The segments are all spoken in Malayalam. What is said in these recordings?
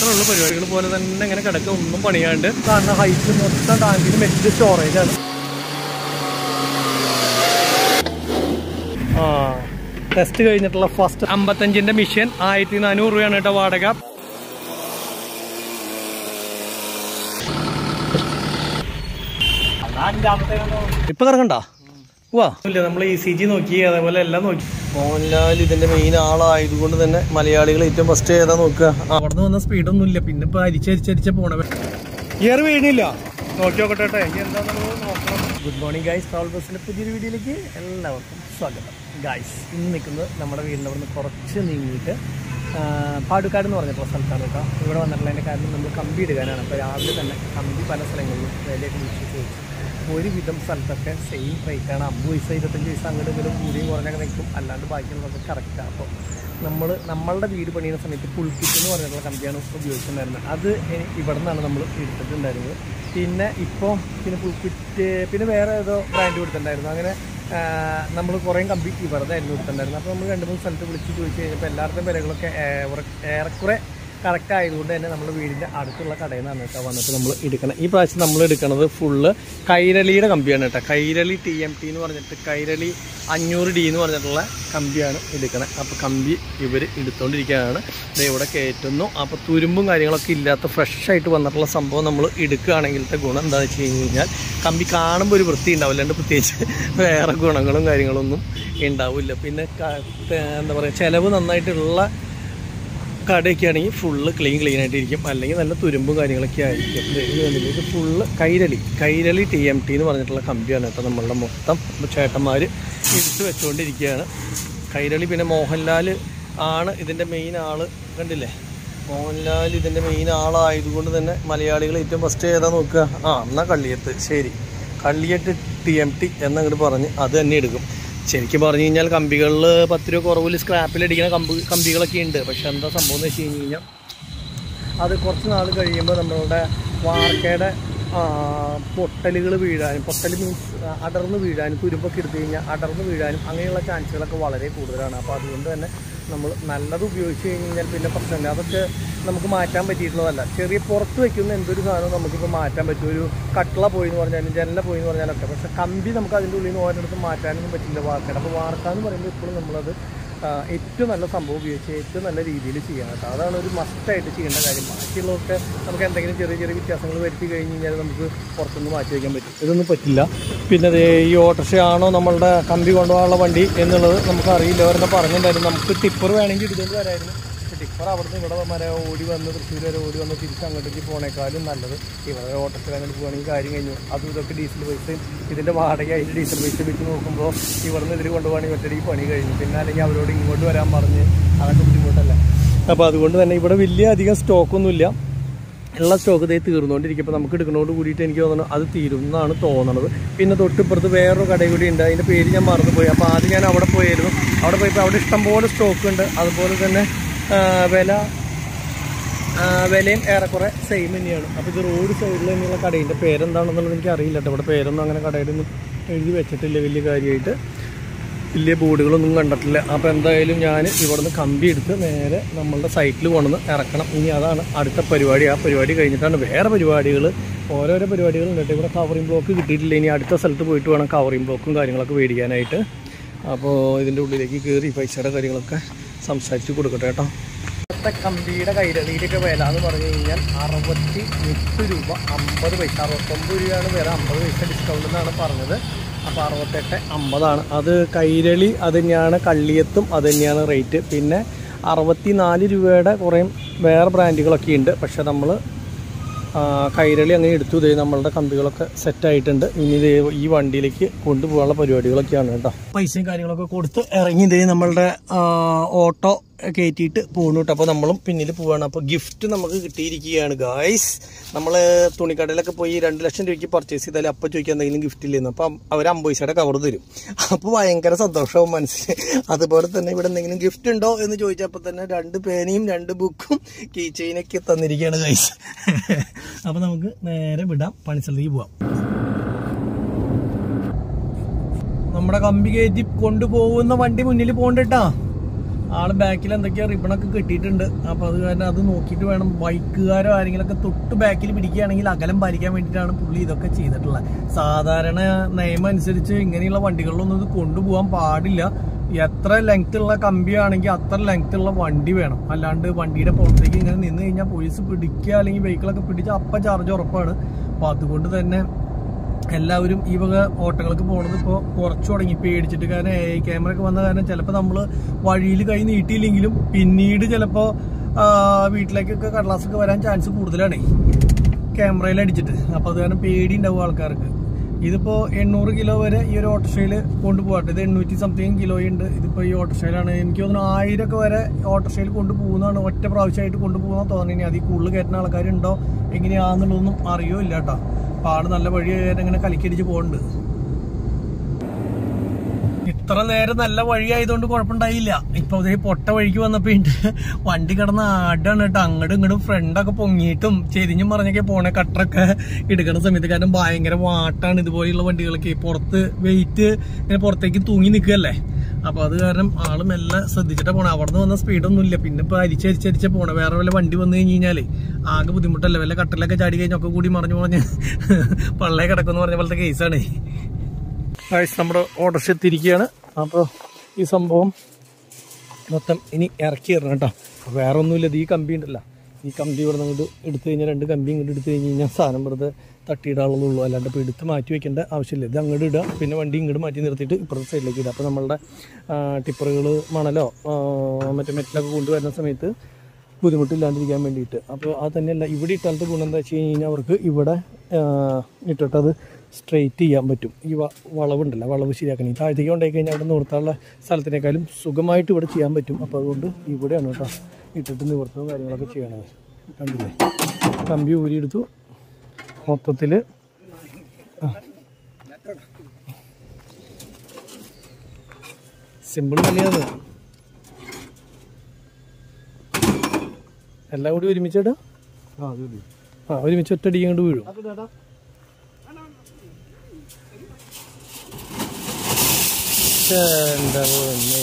മാത്രമേ ഉള്ളൂ പരിപാടികൾ പോലെ തന്നെ ഇങ്ങനെ കിടക്കുക ഒന്നും പണിയാണ്ട് കാണുന്ന ഹൈറ്റ് മൊത്തം ടാങ്കിന് മെറ്റ് സ്റ്റോറേജ് ആണ് ആ ടെസ്റ്റ് കഴിഞ്ഞിട്ടുള്ള ഫസ്റ്റ് അമ്പത്തഞ്ചിന്റെ മിഷൻ ആയിരത്തി നാനൂറ് രൂപയാണ് കേട്ടോ വാടക ഇപ്പൊ കറങ്ങണ്ട വാ ഇല്ല നമ്മൾ ഇ സി ജി നോക്കി അതേപോലെ എല്ലാം നോക്കി മോഹൻലാൽ ഇതിന്റെ മെയിൻ ആളായതുകൊണ്ട് തന്നെ മലയാളികൾ ഏറ്റവും ഫസ്റ്റ് ഏതാ നോക്കുക അവിടെ വന്ന സ്പീഡൊന്നും ഇല്ല പിന്നെ ഇപ്പൊ അരിച്ചരിച്ചരിച്ച പോണ ഗിയർ വീണില്ല നോക്കി നോക്കട്ടെ കേട്ടോ ഇനി എന്താണെന്നുള്ളത് നോക്കണം ഗുഡ് മോർണിംഗ് ഗൈസ് ട്രാവൽ ബസ്സിന്റെ പുതിയൊരു വീഡിയോയിലേക്ക് എല്ലാവർക്കും സ്വാഗതം ഗൈസ് ഇന്ന് നിൽക്കുന്നത് നമ്മുടെ വീടിൻ്റെ അവിടെ നിന്ന് കുറച്ച് നീങ്ങിയിട്ട് ആ, പാടുക്കാട് എന്ന് പറഞ്ഞിട്ടുള്ള സ്ഥലത്താണ് കേട്ടോ ഇവിടെ വന്നിട്ടുള്ളതിൻ്റെ കാരണം നമ്മൾ കമ്പി ഇടുകാനാണ് അപ്പോൾ രാവിലെ തന്നെ കമ്പി പല സ്ഥലങ്ങളിലും വിലയൊക്കെ വിളിച്ച് ചോദിച്ചു ഒരുവിധം സ്ഥലത്തൊക്കെ സെയിം റേറ്റാണ് അമ്പത് പൈസ ഇരുപത്തഞ്ച് പൈസ അങ്ങോട്ട് ഇങ്ങോട്ടും കൂടിയും കുറഞ്ഞൊക്കെ നിൽക്കും അല്ലാണ്ട് ബാക്കിയുള്ളതൊക്കെ കറക്റ്റാണ് അപ്പോൾ നമ്മൾ നമ്മളുടെ വീട് പണിയുന്ന സമയത്ത് പുൾക്കിറ്റ് എന്ന് പറഞ്ഞിട്ടുള്ള കമ്പിയാണ് ഉപയോഗിച്ചിട്ടുണ്ടായിരുന്നത് അത് ഇനി ഇവിടെ നിന്നാണ് നമ്മൾ എടുത്തിട്ടുണ്ടായിരുന്നത് പിന്നെ ഇപ്പോൾ പിന്നെ പുൾക്കിറ്റ് പിന്നെ വേറെ ഏതോ ബ്രാൻഡ് കൊടുത്തിട്ടുണ്ടായിരുന്നു അങ്ങനെ നമ്മൾ കുറേ കമ്പി ഇവിടെ ആയിരുന്നു കൊടുത്തിട്ടുണ്ടായിരുന്നത് അപ്പോൾ നമ്മൾ രണ്ട് മൂന്ന് സ്ഥലത്ത് വിളിച്ച് ചോദിച്ചു കഴിഞ്ഞപ്പോൾ എല്ലാവരുടെയും വിലകളൊക്കെ ഏറെ- ഏറെക്കുറെ കറക്റ്റ് ആയതുകൊണ്ട് തന്നെ നമ്മൾ വീടിൻ്റെ അടുത്തുള്ള കടയിൽ നിന്നാണ് കേട്ടോ വന്നിട്ട് നമ്മൾ എടുക്കണം ഈ പ്രാവശ്യം നമ്മൾ എടുക്കുന്നത് ഫുള്ള് കൈരളിയുടെ കമ്പിയാണ് കേട്ടോ കൈരളി ടി എം ടി എന്ന് പറഞ്ഞിട്ട് കൈരളി അഞ്ഞൂറ് ഡി എന്ന് പറഞ്ഞിട്ടുള്ള കമ്പിയാണ് എടുക്കണത് അപ്പോൾ കമ്പി ഇവർ എടുത്തുകൊണ്ടിരിക്കുകയാണ് ദേ ഇവിടെ കയറ്റുന്നു അപ്പോൾ തുരുമ്പും കാര്യങ്ങളൊക്കെ ഇല്ലാത്ത ഫ്രഷ് ആയിട്ട് വന്നിട്ടുള്ള സംഭവം നമ്മൾ എടുക്കുകയാണെങ്കിലത്തെ ഗുണം എന്താണെന്ന് വെച്ച് കഴിഞ്ഞ് കഴിഞ്ഞാൽ കമ്പി കാണുമ്പോൾ ഒരു വൃത്തി ഉണ്ടാവില്ല അല്ലാണ്ട് പ്രത്യേകിച്ച് വേറെ ഗുണങ്ങളും കാര്യങ്ങളൊന്നും ഉണ്ടാവില്ല പിന്നെ ക- എന്താ പറയുക ചിലവ് നന്നായിട്ടുള്ള കടയൊക്കെ ആണെങ്കിൽ ഫുള്ള് ക്ലീൻ ക്ലീൻ ആയിട്ടിരിക്കും അല്ലെങ്കിൽ നല്ല തുരുമ്പും കാര്യങ്ങളൊക്കെ ആയിരിക്കും ദേ ഇത് കണ്ടില്ലേ? ഇത് full Kairali Kairali T M T എന്ന് പറഞ്ഞിട്ടുള്ള കമ്പിയാണ് കേട്ടോ നമ്മളുടെ മൊത്തം ചേട്ടന്മാർ എടുത്ത് വെച്ചുകൊണ്ടിരിക്കുകയാണ് കൈരളി പിന്നെ മോഹൻലാൽ ആണ് ഇതിൻ്റെ മെയിൻ ആള് കണ്ടില്ലേ മോഹൻലാൽ ഇതിൻ്റെ മെയിൻ ആളായതുകൊണ്ട് തന്നെ മലയാളികൾ ഏറ്റവും ഫസ്റ്റ് ഏതാ നോക്കുക ആ എന്നാൽ കള്ളിയത്ത് ശരി കള്ളിയത്ത് ടി എം ടി എന്നങ്ങോട്ട് പറഞ്ഞ് അത് തന്നെ എടുക്കും ശരിക്കും പറഞ്ഞു കഴിഞ്ഞാൽ കമ്പികളിൽ പത്ത് രൂപ കുറവിൽ സ്ക്രാപ്പിലടിക്കുന്ന കമ്പി കമ്പികളൊക്കെ ഉണ്ട് പക്ഷെ എന്താ സംഭവം എന്ന് വെച്ച് കഴിഞ്ഞ് കഴിഞ്ഞാൽ അത് കുറച്ച് നാൾ കഴിയുമ്പോൾ നമ്മളുടെ വാർക്കയുടെ പൊട്ടലുകൾ വീഴാനും പൊട്ടൽ മീൻസ് അടർന്ന് വീഴാനും തുരുമ്പൊക്കെ എടുത്തു കഴിഞ്ഞാൽ അടർന്ന് വീഴാനും അങ്ങനെയുള്ള ചാൻസുകളൊക്കെ വളരെ കൂടുതലാണ് അപ്പോൾ അതുകൊണ്ട് തന്നെ നമ്മൾ നല്ലത് ഉപയോഗിച്ച് കഴിഞ്ഞ് കഴിഞ്ഞാൽ പിന്നെ പ്രശ്നമില്ല അതൊക്കെ നമുക്ക് മാറ്റാൻ പറ്റിയിട്ടുള്ളതല്ല ചെറിയ പുറത്ത് വയ്ക്കുന്ന എന്തൊരു സാധനവും നമുക്കിപ്പോൾ മാറ്റാൻ പറ്റും ഒരു കട്ട്ള പോയി എന്ന് പറഞ്ഞാലും ജനല പോയി എന്ന് പറഞ്ഞാലൊക്കെ പക്ഷേ കമ്പി നമുക്ക് അതിൻ്റെ ഉള്ളിൽ നിന്ന് ഓരോരിടത്തും മാറ്റാനൊന്നും പറ്റില്ല വാർക്കയുടെ അപ്പോൾ വാർക്ക എന്ന് പറയുമ്പോൾ ഇപ്പോഴും നമ്മളത് ആ, ഏറ്റവും നല്ല സംഭവം ഉപയോഗിച്ച് ഏറ്റവും നല്ല രീതിയിൽ ചെയ്യണം കേട്ടോ അതാണ് ഒരു മസ്റ്റായിട്ട് ചെയ്യേണ്ട കാര്യം ബാക്കിയുള്ളതൊക്കെ നമുക്ക് എന്തെങ്കിലും ചെറിയ ചെറിയ വ്യത്യാസങ്ങൾ വരുത്തി കഴിഞ്ഞ് കഴിഞ്ഞാൽ നമുക്ക് പുറത്തുനിന്ന് മാറ്റി വയ്ക്കാൻ പറ്റും ഇതൊന്നും പറ്റില്ല പിന്നെ ദേ ഈ ഓട്ടോറിക്ഷയാണോ നമ്മളുടെ കമ്പി കൊണ്ടുപോകാനുള്ള വണ്ടി എന്നുള്ളത് നമുക്ക് അറിയില്ല അവരെന്നെ പറഞ്ഞിട്ടുണ്ടായിരുന്നു നമുക്ക് ടിപ്പർ വേണമെങ്കിൽ ഇതുകൊണ്ട് വരായിരുന്നു പക്ഷേ ടിപ്പർ അവിടുന്ന് ഇവിടെ വരെ ഓടി വന്ന് തൃശ്ശൂർ വരെ ഓടി വന്ന് തിരിച്ച് അങ്ങോട്ടേക്ക് പോണേക്കാളും നല്ലത് ഇവിടെ ഓട്ടോറിക്ഷ അങ്ങോട്ട് പോകുകയാണെങ്കിൽ കാര്യം കഴിഞ്ഞു അതും ഇതൊക്കെ ഡീസൽ പൈസയും ഇതിൻ്റെ വാടക അതിൻ്റെ ഡീസൽ പൈസ വെച്ച് നോക്കുമ്പോൾ ഇവിടുന്ന് ഇതിൽ കൊണ്ടുപോകണമെങ്കിൽ ഒറ്റയ്ക്ക് പണി കഴിഞ്ഞു പിന്നെ അല്ലെങ്കിൽ അവരോട് ഇങ്ങോട്ട് വരാൻ പറഞ്ഞ് അതൊക്കെ ബുദ്ധിമുട്ടല്ല അപ്പോൾ അതുകൊണ്ട് തന്നെ ഇവിടെ വലിയ അധികം സ്റ്റോക്കൊന്നുമില്ല ഉള്ള സ്റ്റോക്ക് ഇതേ തീർന്നുകൊണ്ടിരിക്കും അപ്പോൾ നമുക്ക് എടുക്കുന്നതോട് കൂടിയിട്ട് എനിക്ക് തോന്നുന്നു അത് തീരും എന്നാണ് തോന്നുന്നത് പിന്നെ തൊട്ടിപ്പുറത്ത് വേറൊരു കടയും കൂടി ഉണ്ട് അതിൻ്റെ പേര് ഞാൻ മറന്നുപോയി അപ്പോൾ ആദ്യം ഞാൻ അവിടെ പോയായിരുന്നു അവിടെ പോയപ്പോൾ അവിടെ ഇഷ്ടംപോലെ സ്റ്റോക്ക് ഉണ്ട് അതുപോലെ തന്നെ ആ, വില ആ, വിലയും ഏറെക്കുറെ സെയിം തന്നെയാണ് അപ്പോൾ ഇത് റോഡ് സൈഡിൽ തന്നെയുള്ള കടയിൻ്റെ പേരെന്താണെന്നുള്ളത് എനിക്ക് അറിയില്ല കേട്ടോ ഇവിടെ പേരൊന്നും അങ്ങനെ കടയിലൊന്നും എഴുതി വെച്ചിട്ടില്ല വലിയ കാര്യമായിട്ട് വലിയ ബോർഡുകളൊന്നും കണ്ടിട്ടില്ല അപ്പോൾ എന്തായാലും ഞാൻ ഇവിടുന്ന് കമ്പി എടുത്ത് നേരെ നമ്മളുടെ സൈറ്റിൽ കൊണ്ടുവന്ന് ഇറക്കണം ഇനി അതാണ് അടുത്ത പരിപാടി ആ പരിപാടി കഴിഞ്ഞിട്ടാണ് വേറെ പരിപാടികൾ ഓരോരോ പരിപാടികൾ ഉണ്ട് ഇവിടെ കവറിംഗ് ബ്ലോക്ക് കിട്ടിയിട്ടില്ല ഇനി അടുത്ത സ്ഥലത്ത് പോയിട്ട് വേണം കവറിംഗ് ബ്ലോക്കും കാര്യങ്ങളൊക്കെ മേടിക്കാനായിട്ട് അപ്പോൾ ഇതിൻ്റെ ഉള്ളിലേക്ക് കയറി പൈസയുടെ കാര്യങ്ങളൊക്കെ സംസാരിച്ച് കൊടുക്കട്ടെ കേട്ടോ ഇന്നത്തെ കമ്പിയുടെ കൈരളിയിലൊക്കെ വില എന്ന് പറഞ്ഞു കഴിഞ്ഞാൽ അറുപത്തി എട്ട് രൂപ അമ്പത് പൈസ അറുപത്തൊമ്പത് രൂപയാണ് വില അമ്പത് പൈസ ഡിസ്കൗണ്ട് എന്നാണ് പറഞ്ഞത് അപ്പോൾ അറുപത്തെട്ട് അമ്പതാണ് അത് കൈരളി അത് തന്നെയാണ് കള്ളിയത്തും അത് തന്നെയാണ് റേറ്റ് പിന്നെ അറുപത്തി നാല് രൂപയുടെ കുറേ വേറെ ബ്രാൻഡുകളൊക്കെ ഉണ്ട് പക്ഷെ നമ്മൾ കൈരളി അങ്ങനെ എടുത്തു ദേ നമ്മളുടെ കമ്പികളൊക്കെ സെറ്റ് ആയിട്ടുണ്ട് ഇനി ദേ ഈ വണ്ടിയിലേക്ക് കൊണ്ടുപോകാനുള്ള പരിപാടികളൊക്കെയാണ് കേട്ടോ പൈസയും കാര്യങ്ങളൊക്കെ കൊടുത്ത് ഇറങ്ങി ദേ നമ്മളുടെ ആ, ഓട്ടോ കയറ്റിയിട്ട് പോകുന്നു കേട്ടോ അപ്പോൾ നമ്മളും പിന്നിൽ പോവാണ് അപ്പോൾ ഗിഫ്റ്റ് നമുക്ക് കിട്ടിയിരിക്കുകയാണ് ഗായ്സ് നമ്മൾ തുണിക്കടയിലൊക്കെ പോയി രണ്ട് ലക്ഷം രൂപയ്ക്ക് പർച്ചേസ് ചെയ്താൽ അപ്പം ചോദിക്കാൻ എന്തെങ്കിലും ഗിഫ്റ്റ് ഇല്ലെന്ന് അപ്പം അവർ അമ്പത് പൈസയുടെ കവർ തരും അപ്പോൾ ഭയങ്കര സന്തോഷവും മനസ്സിൽ അതുപോലെ തന്നെ ഇവിടെ എന്തെങ്കിലും ഗിഫ്റ്റ് ഉണ്ടോ എന്ന് ചോദിച്ചപ്പോൾ തന്നെ രണ്ട് പേനയും രണ്ട് ബുക്കും കീ ചെയിനൊക്കെ തന്നിരിക്കുകയാണ് ഗൈസ് അപ്പോൾ നമുക്ക് നേരെ വിടാം പണിസ്ഥലത്തേക്ക് പോവാം നമ്മുടെ കമ്പി കയറ്റി കൊണ്ടുപോകുന്ന വണ്ടി മുന്നിൽ പോകണ്ടട്ടാ ആള് ബാക്കിൽ എന്തൊക്കെയോ റിബണൊക്കെ കെട്ടിയിട്ടുണ്ട് അപ്പൊ അത് കാരണം അത് നോക്കിയിട്ട് വേണം ബൈക്കുകാരോ ആരെങ്കിലൊക്കെ തൊട്ട് ബാക്കിൽ പിടിക്കുകയാണെങ്കിൽ അകലം പാലിക്കാൻ വേണ്ടിയിട്ടാണ് പുള്ളി ഇതൊക്കെ ചെയ്തിട്ടുള്ളത് സാധാരണ നിയമം അനുസരിച്ച് ഇങ്ങനെയുള്ള വണ്ടികളിലൊന്നും ഇത് കൊണ്ടുപോകാൻ പാടില്ല എത്ര ലെങ്ത് ഉള്ള കമ്പിയാണെങ്കിൽ അത്ര ലെങ്ത് ഉള്ള വണ്ടി വേണം അല്ലാണ്ട് വണ്ടിയുടെ പുറത്തേക്ക് ഇങ്ങനെ നിന്ന് കഴിഞ്ഞാൽ പോലീസ് പിടിക്കുക അല്ലെങ്കിൽ വെഹിക്കിളൊക്കെ പിടിച്ചാൽ അപ്പം ചാർജ് ഉറപ്പാണ് അപ്പൊ അതുകൊണ്ട് തന്നെ എല്ലാവരും ഈ വക ഓട്ടങ്ങൾക്ക് പോണത് ഇപ്പോൾ കുറച്ചു തുടങ്ങി പേടിച്ചിട്ട് കാരണം എ ഐ ക്യാമറ ഒക്കെ വന്ന കാരണം ചിലപ്പോൾ നമ്മൾ വഴിയിൽ കൈ നീട്ടിയില്ലെങ്കിലും പിന്നീട് ചിലപ്പോൾ വീട്ടിലേക്കൊക്കെ കടലാസൊക്കെ വരാൻ ചാൻസ് കൂടുതലാണ് ക്യാമറയിൽ അടിച്ചിട്ട് അപ്പോൾ അത് കാരണം പേടി ഉണ്ടാവും ആൾക്കാർക്ക് ഇതിപ്പോ എണ്ണൂറ് കിലോ വരെ ഈ ഒരു ഓട്ടോറിക്ഷയിൽ കൊണ്ടുപോകട്ടെ ഇത് എണ്ണൂറ്റി സംതിങ് കിലോ ഉണ്ട് ഇതിപ്പോ ഈ ഓട്ടോറിക്ഷയിലാണ് എനിക്ക് തോന്നുന്നു ആയിരം ഒക്കെ വരെ ഓട്ടോറിക്ഷയിൽ കൊണ്ടുപോകുന്നതാണ് ഒറ്റ പ്രാവശ്യമായിട്ട് കൊണ്ടുപോകുന്ന തോന്നുന്നു അതിൽ കൂടുതൽ കയറ്റുന്ന ആൾക്കാരുണ്ടോ എങ്ങനെയാണെന്നുള്ളതൊന്നും അറിയോ ഇല്ല കേട്ടോ അപ്പൊ ആള് നല്ല വഴി ഇങ്ങനെ കലിക്കടിച്ച് പോകുന്നുണ്ട് ഇത്ര നേരം നല്ല വഴി ആയതുകൊണ്ട് കുഴപ്പമുണ്ടായില്ല ഇപ്പൊ ഇതേ പൊട്ട വഴിക്ക് വന്നപ്പോ ഇണ്ട് വണ്ടി കിടന്ന് ആടാണ് കേട്ടോ അങ്ങോട്ടും ഇങ്ങോട്ടും ഫ്രണ്ടൊക്കെ പൊങ്ങിയിട്ടും ചെരിഞ്ഞും പറഞ്ഞൊക്കെ പോണേ കട്ടറൊക്കെ എടുക്കുന്ന സമയത്ത് കാരണം ഭയങ്കര വാട്ടാണ് ഇതുപോലെയുള്ള വണ്ടികളൊക്കെ പുറത്ത് വെയിറ്റ് ഇങ്ങനെ പുറത്തേക്ക് തൂങ്ങി നിൽക്കുകയല്ലേ അപ്പൊ അത് കാരണം ആള് മെല്ലെ ശ്രദ്ധിച്ചിട്ടാ പോണേ അവിടെ നിന്ന് വന്ന സ്പീഡൊന്നും ഇല്ല പിന്നെ ഇപ്പൊ അരിച്ചരിച്ചരിച്ച പോണേ വേറെ വല്ല വണ്ടി വന്നു കഴിഞ്ഞ് കഴിഞ്ഞാല് ആകെ ബുദ്ധിമുട്ടല്ലേ വല്ല കട്ടലൊക്കെ ചാടി കഴിഞ്ഞൊക്കെ കൂടി മറിഞ്ഞു പറഞ്ഞ് പള്ളേ കിടക്കുമെന്ന് പറഞ്ഞ പോലത്തെ കേസാണ് ഗൈസ് നമ്മുടെ ഓട്ടോറിക്ഷ എത്തിയിരിക്കുകയാണ് അപ്പോൾ ഈ സംഭവം മൊത്തം ഇനി ഇറക്കി തരണം കേട്ടോ അപ്പോൾ വേറെ ഒന്നുമില്ല ഇത് ഈ കമ്പി ഉണ്ടല്ലോ ഈ കമ്പി ഇവിടെ നിന്ന് എടുത്തു കഴിഞ്ഞാൽ രണ്ട് കമ്പി ഇങ്ങോട്ട് എടുത്തു കഴിഞ്ഞ് കഴിഞ്ഞാൽ സാധനം വെറുതെ തട്ടിയിടാനുള്ളതുള്ളൂ അല്ലാണ്ട് ഇപ്പോൾ എടുത്ത് മാറ്റി വെക്കേണ്ട ആവശ്യമില്ല ഇത് അങ്ങോട്ട് ഇടുക പിന്നെ വണ്ടി ഇങ്ങോട്ട് മാറ്റി നിർത്തിയിട്ട് ഇപ്പുറത്തെ സൈഡിലേക്ക് ഇടുക അപ്പോൾ നമ്മളുടെ ടിപ്പറുകൾ മണലോ ആ, മറ്റേ മെറ്റലൊക്കെ കൊണ്ടുവരുന്ന സമയത്ത് ബുദ്ധിമുട്ടില്ലാണ്ടിരിക്കാൻ വേണ്ടിയിട്ട് അപ്പോൾ അത് തന്നെയല്ല ഇവിടെ ഇട്ടാലത്തെ ഗുണം എന്താ വെച്ച് കഴിഞ്ഞ് കഴിഞ്ഞാൽ അവർക്ക് ഇവിടെ ആ, ഇട്ടിട്ട് അത് സ്ട്രെയിറ്റ് ചെയ്യാൻ പറ്റും ഈ വ- വളവുണ്ടല്ലോ വളവ് ശരിയാക്കണം ഈ താഴത്തേക്ക് കൊണ്ടുപോയി കഴിഞ്ഞാൽ അവിടെ നിവർത്താനുള്ള സ്ഥലത്തിനേക്കാളും സുഖമായിട്ട് ഇവിടെ ചെയ്യാൻ പറ്റും അപ്പോൾ അതുകൊണ്ട് ഇവിടെയാണ് കേട്ടോ ഇട്ടിട്ട് നിവർത്തുന്ന കാര്യങ്ങളൊക്കെ ചെയ്യണത് കണ്ടില്ലേ കമ്പി ഊരിയെടുത്തു മൊത്തത്തിൽ സിമ്പിൾ തന്നെയാണ് എല്ലാം കൂടി ഒരുമിച്ചിട്ട് ആ ഒരുമിച്ച് ഒറ്റടി ഇങ്ങോട്ട് വീഴും എന്താ പൊന്നേ.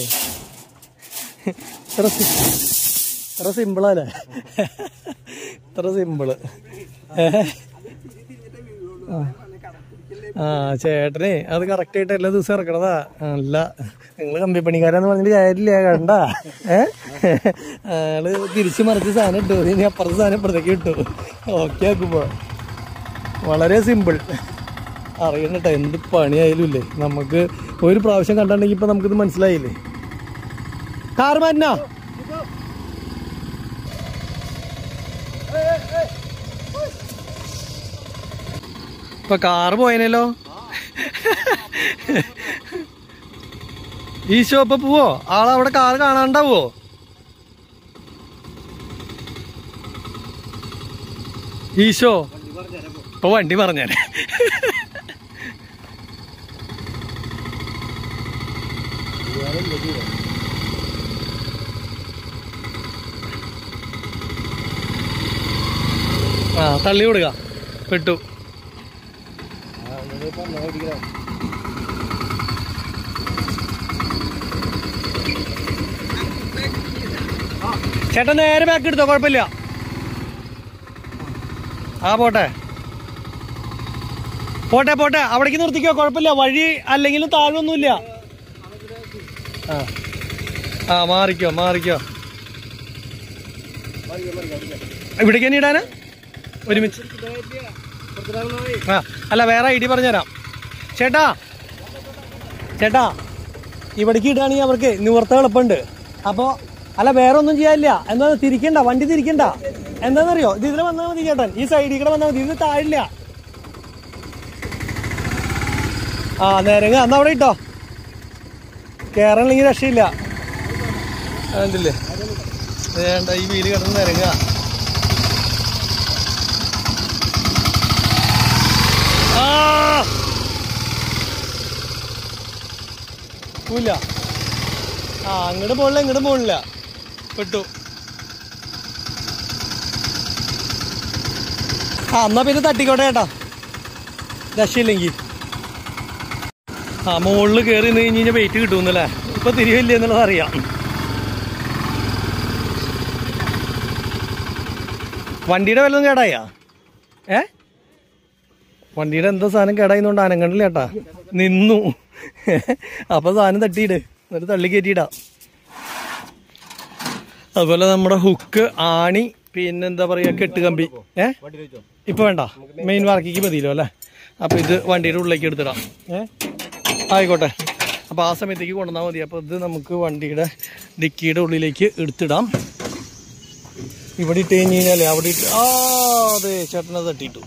ഇത്ര സി- ഇത്ര സിമ്പിളല്ലേ ഇത്ര സിമ്പിള് ഏ? ആ. ആ ചേട്ടനെ അത് കറക്റ്റ് ആയിട്ട് എല്ലാ ദിവസവും ഇറക്കണതാ അല്ല നിങ്ങള് കമ്പിപ്പണിക്കാരെന്ന് പറഞ്ഞിട്ട് കാര്യമില്ല കണ്ട ഏ ആള് തിരിച്ചു മറിച്ച് സാധനം ഇട്ടു ഇനി അപ്പുറത്തെ സാധനം ഇപ്പുറത്തേക്ക് ഇട്ടു ഓക്കെ ആക്കുമ്പോ വളരെ സിമ്പിൾ അറിയണം കേട്ടോ എന്ത് പണിയായാലും ഇല്ലേ നമുക്ക് ഒരു പ്രാവശ്യം കണ്ടിട്ടുണ്ടെങ്കിൽ ഇപ്പൊ നമുക്കിത് മനസ്സിലായില്ലേ കാർ മാറ്റിനാ ഇപ്പൊ കാറ് പോയനല്ലോ ഈ ഷോപ്പ് പോവോ ആളവിടെ കാറ് കാണാണ്ടാവോ ഈശോ ഇപ്പൊ വണ്ടി പറഞ്ഞേരെ ആ തള്ളി കൊടുക്ക പെട്ടു ചേട്ടൻ നേരെ ബാക്ക് എടുത്തോ കുഴപ്പമില്ല ആ പോട്ടെ പോട്ടെ പോട്ടെ അവിടേക്ക് നിർത്തിക്കോ കുഴപ്പമില്ല വഴി അല്ലെങ്കിലും താഴ്വൊന്നുമില്ല ആ ആ മാറിക്കോ മാറിക്കോ ഇവിടേക്ക് തന്നെ ഇടാന് ഒരുമിച്ച് ആ അല്ല വേറെ ഐ ഡി പറഞ്ഞുതരാം ചേട്ടാ ചേട്ടാ ഇവിടേക്ക് ഇടുകയാണെങ്കിൽ അവർക്ക് നിവർത്ത എളുപ്പമുണ്ട് അപ്പോൾ അല്ല വേറെ ഒന്നും ചെയ്യാനില്ല എന്താ തിരിക്കണ്ട വണ്ടി തിരിക്കണ്ട എന്താണെന്നറിയോ ഇത് ഇതിൽ വന്നാൽ മതി ചേട്ടൻ ഈ സൈഡിൽ കൂടെ വന്നാൽ മതി ഇത് താഴില്ല ആ നേരങ്ങ എന്നാ അവിടെ ഇട്ടോ കേറണമെങ്കിൽ രക്ഷയില്ല കണ്ടില്ലേ വേണ്ട ഈ വീല് കിടന്ന് നിരങ്ങുക ആ ഇല്ല ആ അങ്ങോട്ട് പോണില്ല ഇങ്ങോട്ട് പോണില്ല പെട്ടു ആ എന്നാ പിന്നെ തട്ടിക്കോട്ടെ ചേട്ടാ രക്ഷയില്ലെങ്കിൽ ആ മുകളിൽ കയറി നിന്ന് കഴിഞ്ഞ് കഴിഞ്ഞാൽ വെയിറ്റ് കിട്ടുമെന്നല്ലേ ഇപ്പൊ തിരിവില്ല എന്നുള്ളത് അറിയാം വണ്ടിയുടെ വല്ലതും കേടായാ ഏ വണ്ടിയുടെ എന്താ സാധനം കേടായിന്നുകൊണ്ട് അനങ്ങണ്ടില്ല ചേട്ടാ നിന്നു അപ്പൊ സാധനം തട്ടിയിട് എന്നിട്ട് തള്ളി കയറ്റിയിടാ അതുപോലെ നമ്മുടെ ഹുക്ക് ആണി പിന്നെന്താ പറയാ കെട്ടുകമ്പി ഏ ഇപ്പൊ വേണ്ട മെയിൻ വർക്കിക്ക് മതിയല്ലോ അല്ലേ അപ്പൊ ഇത് വണ്ടിയുടെ ഉള്ളിലേക്ക് എടുത്തിടാം ഏ ആയിക്കോട്ടെ അപ്പൊ ആ സമയത്തേക്ക് കൊണ്ടുവന്നാൽ മതി അപ്പൊ ഇത് നമുക്ക് വണ്ടിയുടെ ഡിക്കിയുടെ ഉള്ളിലേക്ക് എടുത്തിടാം ഇവിടെ ഇട്ട് കഴിഞ്ഞ് കഴിഞ്ഞാലേ അവിടെ ഇട്ട് ആ അതെ ചേട്ടനത് തട്ടിയിട്ടു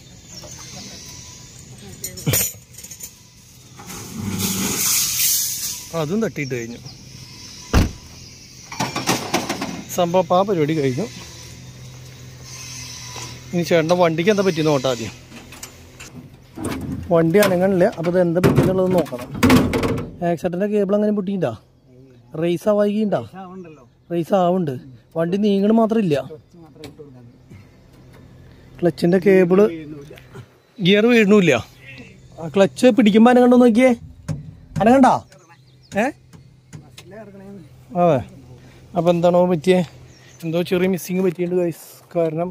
അതും തട്ടിയിട്ട് കഴിഞ്ഞു സംഭവം അപ്പം ആ പരിപാടി കഴിഞ്ഞു ഇനി ചേട്ടൻ്റെ വണ്ടിക്ക് എന്താ പറ്റിയെന്ന് നോട്ടാ ആദ്യം വണ്ടി അനങ്ങണില്ല അപ്പോൾ ഇത് എന്താ പറ്റിയെന്നുള്ളത് നോക്കണം ആക്സിഡൻറ്റിൻ്റെ കേബിൾ അങ്ങനെ പൊട്ടിയിട്ടുണ്ടാ റേസ് ആവായിണ്ടാ റേസ് ആവുന്നുണ്ട് വണ്ടി നീങ്ങണ മാത്രമില്ല ക്ലച്ചിൻ്റെ കേബിള് ഗിയർ വീഴണില്ല ക്ലച്ച് പിടിക്കുമ്പോൾ അനങ്ങണ്ടോ നോക്കിയേ അനങ്ങണ്ടാ ഏ അതെ അപ്പോൾ എന്താണോ പറ്റിയേ എന്തോ ചെറിയ മിസ്സിങ് പറ്റിയിട്ടുണ്ട് ഗൈസ് കാരണം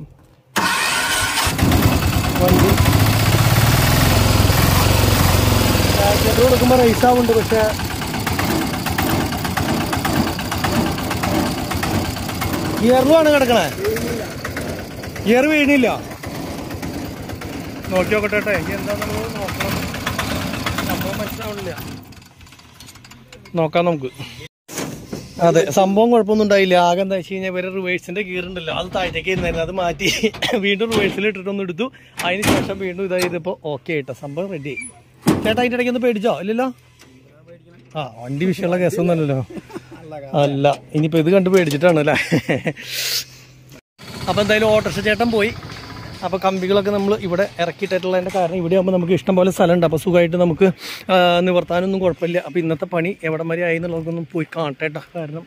വണ്ടി ആക്സിഡൻറ്റ് കൊടുക്കുമ്പോൾ റേസ് ആവുന്നുണ്ട് പക്ഷേ ഗിയറിലാണ് കിടക്കണേ ഗിയർ വീണില്ല നോക്കി നോക്കട്ടെ കേട്ടോ ഇനി എന്താണെന്നുള്ളത് നോക്കണം സംഭവം മനസ്സിലാവണില്ല നോക്കാം നമുക്ക് അതെ സംഭവം കുഴപ്പമൊന്നും ഉണ്ടായില്ല ആകെ എന്താ വെച്ച് കഴിഞ്ഞാൽ ഇവരെ റിവേഴ്സിന്റെ ഗിയർ ഉണ്ടല്ലോ അത് താഴത്തേക്ക് ഇരുന്നായിരുന്നു അത് മാറ്റി വീണ്ടും റിവേഴ്സിൽ ഇട്ടിട്ടൊന്ന് എടുത്തു അതിന് ശേഷം വീണ്ടും ഇതാ ഇതിപ്പോ ഓക്കെ ആയിട്ടോ സംഭവം റെഡി ആയി ചേട്ടാ അതിന്റെ ഇടയ്ക്ക് ഒന്ന് പേടിച്ചോ ഇല്ലല്ലോ ആ വണ്ടി വിഷയമുള്ള കേസൊന്നും അല്ലല്ലോ അല്ല ഇനിയിപ്പോ ഇത് കണ്ട് പേടിച്ചിട്ടാണ് അല്ലേ അപ്പൊ എന്തായാലും ഓട്ടോറിക്ഷ ചേട്ടൻ പോയി അപ്പോൾ കമ്പികളൊക്കെ നമ്മൾ ഇവിടെ ഇറക്കിയിട്ടിട്ടുള്ളതിൻ്റെ കാരണം ഇവിടെ ആകുമ്പോൾ നമുക്ക് ഇഷ്ടം പോലെ സ്ഥലമുണ്ട് അപ്പോൾ സുഖമായിട്ട് നമുക്ക് ആ, നിവർത്താനൊന്നും കുഴപ്പമില്ല അപ്പോൾ ഇന്നത്തെ പണി എവിടം വരെ ആയി എന്നുള്ളതൊന്നും പോയി കാണട്ടെ കേട്ടോ കാരണം